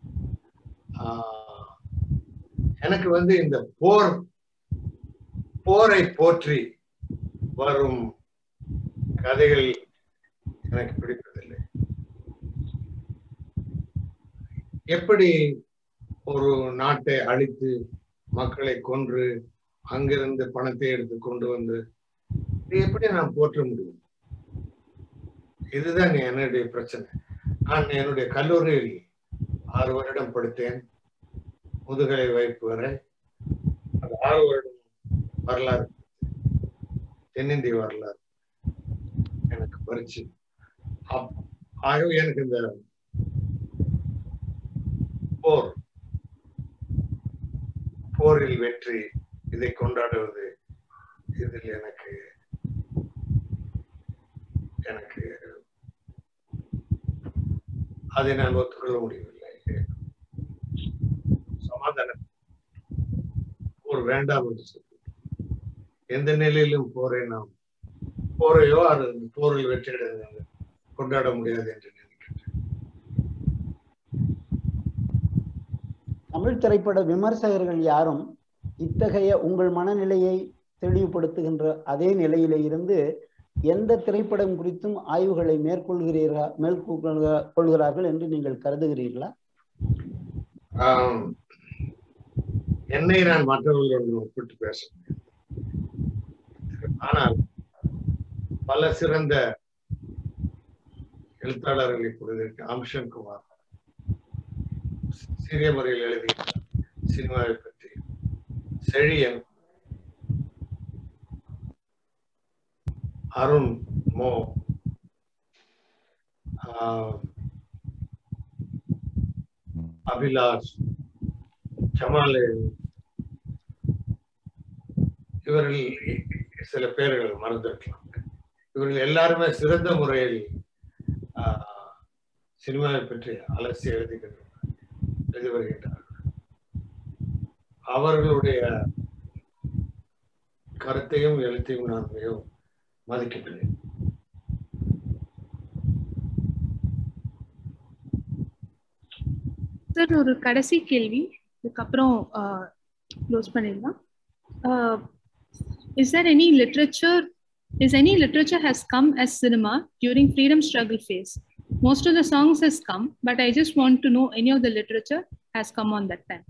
ஆஹ், எனக்கு வந்து இந்த போர் போரை போற்றி வரும் கதைகள் எனக்கு பிடிப்பதில்லை எப்படி ஒரு நாட்டை அழித்து மக்களை கொன்று அங்கிருந்து பணத்தை எடுத்து கொண்டு வந்து இது எப்படி நான் போற்ற முடியும் இதுதான் என்னுடைய பிரச்சனை நான் என்னுடைய கல்லூரியில் ஆறு வருடம் படித்தேன் முதுகலை வைப்பு வரை அது ஆறு வருடம் வரலாறு தென்னிந்திய வரலாறு எனக்கு பரிச்சு அப்- ஆகவே எனக்கு இந்த போர் போரில் வெற்றி இதை கொண்டாடுவது இதில் எனக்கு எனக்கு அதை நான் ஒத்துக்கொள்ள முடியவில்லை சமாதானம் போர் வேண்டாம் என்று சொல்லி எந்த நிலையிலும் போரை நாம் போரையோ அல்லது போரில் வெற்றி கொண்டாட முடியாது என்று நினைக்கின்றேன் தமிழ் திரைப்பட விமர்சகர்கள் யாரும் இத்தகைய உங்கள் மனநிலையை தெளிவுபடுத்துகின்ற அதே நிலையிலே இருந்து எந்த திரைப்படம் குறித்தும் ஆய்வுகளை மேற்கொள்கிறீர்களா மேற்கொள்கிற- கொள்கிறார்கள் என்று நீங்கள் கருதுகிறீர்களா ஆம், என்னை நான் மற்றவர்களுடன் ஒப்பிட்டு பேச முடியாது ஆனால் பல சிறந்த எழுத்தாளர்கள் இப்பொழுது இருக்கு அம்ஷன் குமார் சிறிய முறையில் எழுதிய சினிமாவை பற்றி செழியன் அருண் மோ ஆம், அபிலாஷ் ஜமால் இவர்கள் சில பேர்கள் மறந்திருக்கலாம் இவர்கள் எல்லாருமே சிறந்த முறையில் சினிமாவை பற்றி அலசி எழுதுகின்ற எழுதி வருகின்றார்கள் அவர்களுடைய கருத்தையும் எழுத்தையும் நான் மிகவும் மதிக்கின்றேன் சார் ஒரு கடைசி கேள்வி இதுக்கப்புறம் க்ளோஸ் பண்ணிடலாம் is there any literature is any literature has come as cinema during freedom struggle phase most of the songs has come but i just want to know any of the literature has come on that time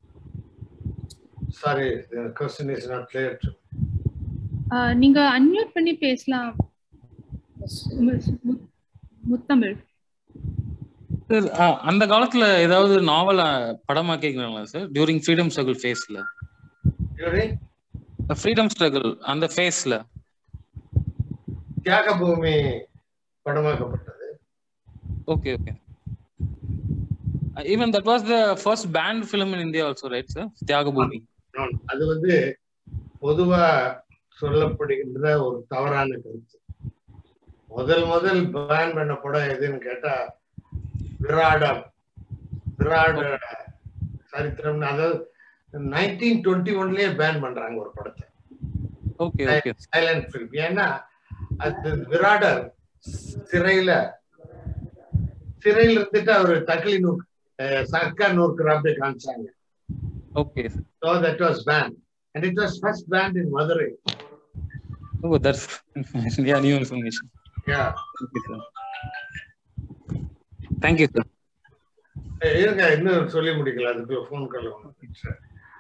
Sorry, the question is not clear to me. uh, நீங்க unmute பண்ணி பேசலாம் மு- மு- Muthamizh sir அந்த காலத்துல ஏதாவது நாவல் படமாக்கிக்கிறாங்களா சார் டியூரிங் ஃப்ரீடம் ஸ்ட்ரகிள் ஃபேஸ்ல During ஃப்ரீடம் ஸ்ட்ரகிள் அந்த ஃபேஸ்ல தியாக பூமி படமாக்கப்பட்டது okay okay even that was the first banned film in India also right sir Thyagabhoomi நான் அது வந்து பொதுவா சொல்லப்படுகின்ற ஒரு தவறான கருத்து முதல் முதல் பேன் பண்ண படம் எதுன்னு கேட்டா விராடம் விராட சரித்திரம்னு அதாவது நைன்டீன் டுவெண்ட்டி ஒன்லயே பேன் பண்றாங்க ஒரு படத்தை ஓகே ஓகே சைலண்ட் ஃபிலிம் ஏன்னா அது விராடர் சிறையில சிறையில இருந்துட்டு அவர் தக்லி நூக் சர்க்கா நூற்கிற அப்படி காமிச்சாங்க okay So that was banned. And it was first banned in Madurai. Oh that's yeah new information Yeah. Okay sir thank you sir Eh, இருங்க இன்னும் சொல்லி முடிக்கல அதுக்கு ஃபோன் கால் ஒன்று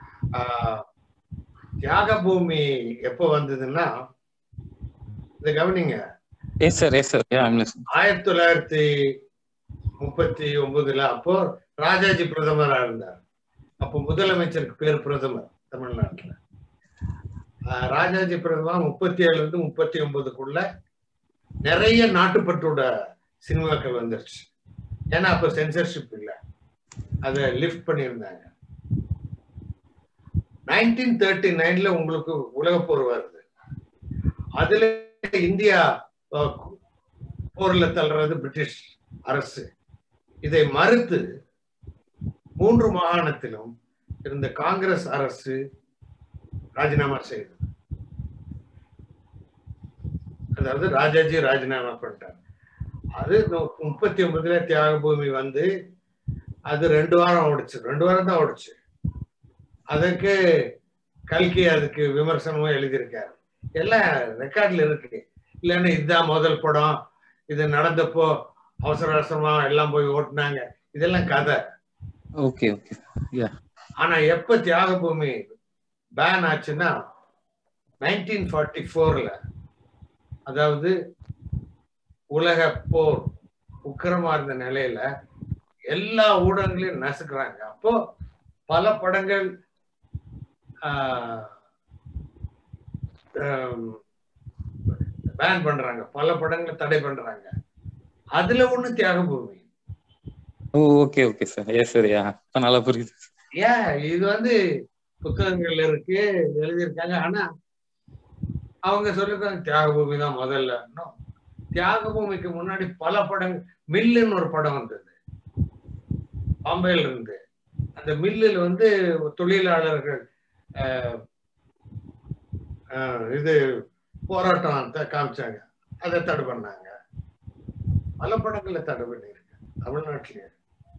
தியாக பூமி எப்போ வந்ததுன்னா இதை கவனிங்க yes sir yes sir yeah I'm listening ஆயிரத்தி தொள்ளாயிரத்தி முப்பத்தி ஒன்பதுல அப்போ ராஜாஜி பிரதமரா இருந்தார் அப்போ முதலமைச்சருக்கு பேர் பிரதமர் தமிழ்நாட்டுல ஆஹ் ராஜாஜி பிரதமர் முப்பத்தி ஏழுல இருந்து முப்பத்தி ஒன்பதுக்குள்ள நிறைய நாட்டுப்பற்றோட சினிமாக்கள் வந்துருச்சு ஏன்னா அப்ப சென்சர்ஷிப் இல்ல அதை லிஃப்ட் பண்ணியிருந்தாங்க நைன்டீன் தேர்ட்டி நைன்ல உங்களுக்கு உலகப்போர் வருது அதுல இந்தியா அஹ், போர்ல தள்ளுறது பிரிட்டிஷ் அரசு இதை மறுத்து மூன்று மாகாணத்திலும் இருந்த காங்கிரஸ் அரசு ராஜினாமா செய்தது அதாவது ராஜாஜி ராஜினாமா பண்ணிட்டார் அது நு- முப்பத்தி ஒன்பதுல தியாக பூமி வந்து அது ரெண்டு வாரம் ஓடிச்சு ரெண்டு வாரம் தான் ஓடிச்சு அதுக்கு கல்கி அதுக்கு விமர்சனமும் எழுதியிருக்காரு எல்லாம் ரெக்கார்ட்ல இருக்கு இல்லைன்னா இதுதான் முதல் படம் இது நடந்தப்போ அவசர அவசரமா எல்லாம் போய் ஓட்டுனாங்க இதெல்லாம் கதை ஓகே ஓகே யா ஆனா எப்ப தியாக பூமி பேன் ஆச்சுன்னா நைன்டீன் ஃபார்ட்டி ஃபோர்ல அதாவது உலக போர் உக்கிரமா இருந்த நிலையில எல்லா ஊடகங்களையும் நசுக்குறாங்க அப்போ பல படங்கள் பேன் பண்றாங்க பல படங்களை தடை பண்றாங்க அதுல ஒண்ணு Thyaga Bhoomi oh okay okay sir yes sir yeah இப்போ நல்லா புரியுது ஏன் இது வந்து புத்தகங்கள்ல இருக்கு எழுதியிருக்காங்க ஆனா அவங்க சொல்லிருக்காங்க தியாக பூமி தான் முதல்ல No. தியாக பூமிக்கு முன்னாடி பல படங்கள் மில்லுன்னு ஒரு படம் வந்தது பாம்பேல இருந்து அந்த மில்லில் வந்து தொழிலாளர்கள் அஹ், அஹ், இது போராட்டம் த- காமிச்சாங்க அதை தடை பண்ணாங்க பல படங்கள்ல தடை பண்ணியிருக்கு தமிழ்நாட்டிலேயே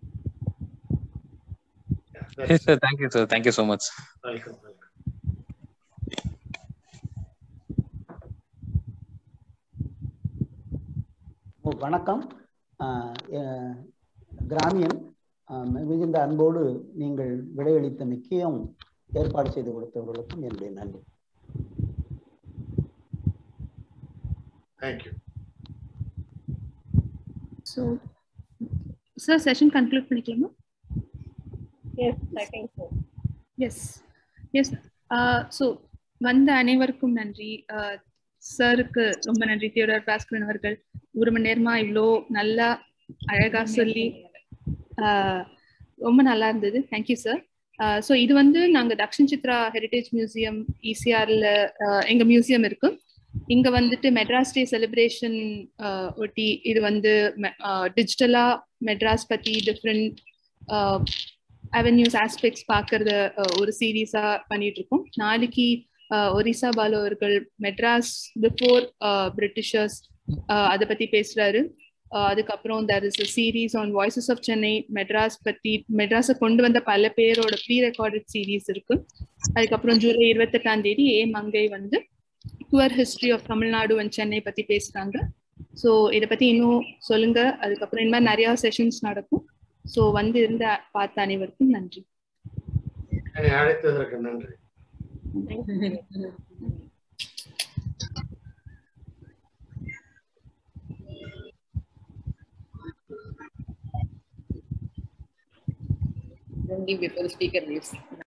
yes sir thank you sir thank you so much welcome welcome oh, வணக்கம் ஆஹ் எ- கிராமியன் ஆஹ் மிகுந்த அன்போடு நீங்கள் விடையளித்த முக்கியம் ஏற்பாடு செய்து கொடுத்தவர்களுக்கும் என்னுடைய நன்றி thank you so sir session conclude பண்ணிக்கலாமா Yes, I think so. Yes yes so வந்த அனைவருக்கும் நன்றி சாருக்கு ரொம்ப நன்றி தியோடர் பாஸ்கரன் அவர்கள் ஒரு மணி நேரமா இவ்வளோ நல்லா அழகா சொல்லி ஆஹ் ரொம்ப நல்லா இருந்தது தேங்க்யூ சார் ஸோ இது வந்து நாங்கள் தக்ஷன் சித்ரா ஹெரிட்டேஜ் மியூசியம் இசிஆர்ல எங்க மியூசியம் இருக்கு இங்க வந்துட்டு மெட்ராஸ் டே செலிப்ரேஷன் ஒட்டி இது வந்து டிஜிட்டலா மெட்ராஸ் பத்தி டிஃப்ரெண்ட் அவென்யூஸ் ஆஸ்பெக்ட்ஸ் பார்க்கறத அஹ், ஒரு சீரீஸா பண்ணிட்டு இருக்கோம் நாளைக்கு அஹ், ஒரிசா பாலு அவர்கள் மெட்ராஸ் பிஃபோர் பிரிட்டிஷர்ஸ் அதை பத்தி பேசுறாரு அஹ், அதுக்கப்புறம் there is series on voices of Chennai Madras பத்தி மெட்ராஸை கொண்டு வந்த பல பேரோட ப்ரீ ரெக்கார்டட் சீரீஸ் இருக்கு அதுக்கப்புறம் ஜூலை இருபத்தெட்டாம் தேதி ஏ மங்கை வந்து poor history of Tamil Nadu and Chennai பத்தி பேசுறாங்க ஸோ இதை பத்தி இன்னும் சொல்லுங்க அதுக்கப்புறம் இந்த மாதிரி நிறைய செஷன்ஸ் நடக்கும் ஸோ வந்து இருந்த பார்த்த அனைவருக்கும் நன்றி என்னை அழைத்ததற்கு நன்றி Then leave before the speaker leaves.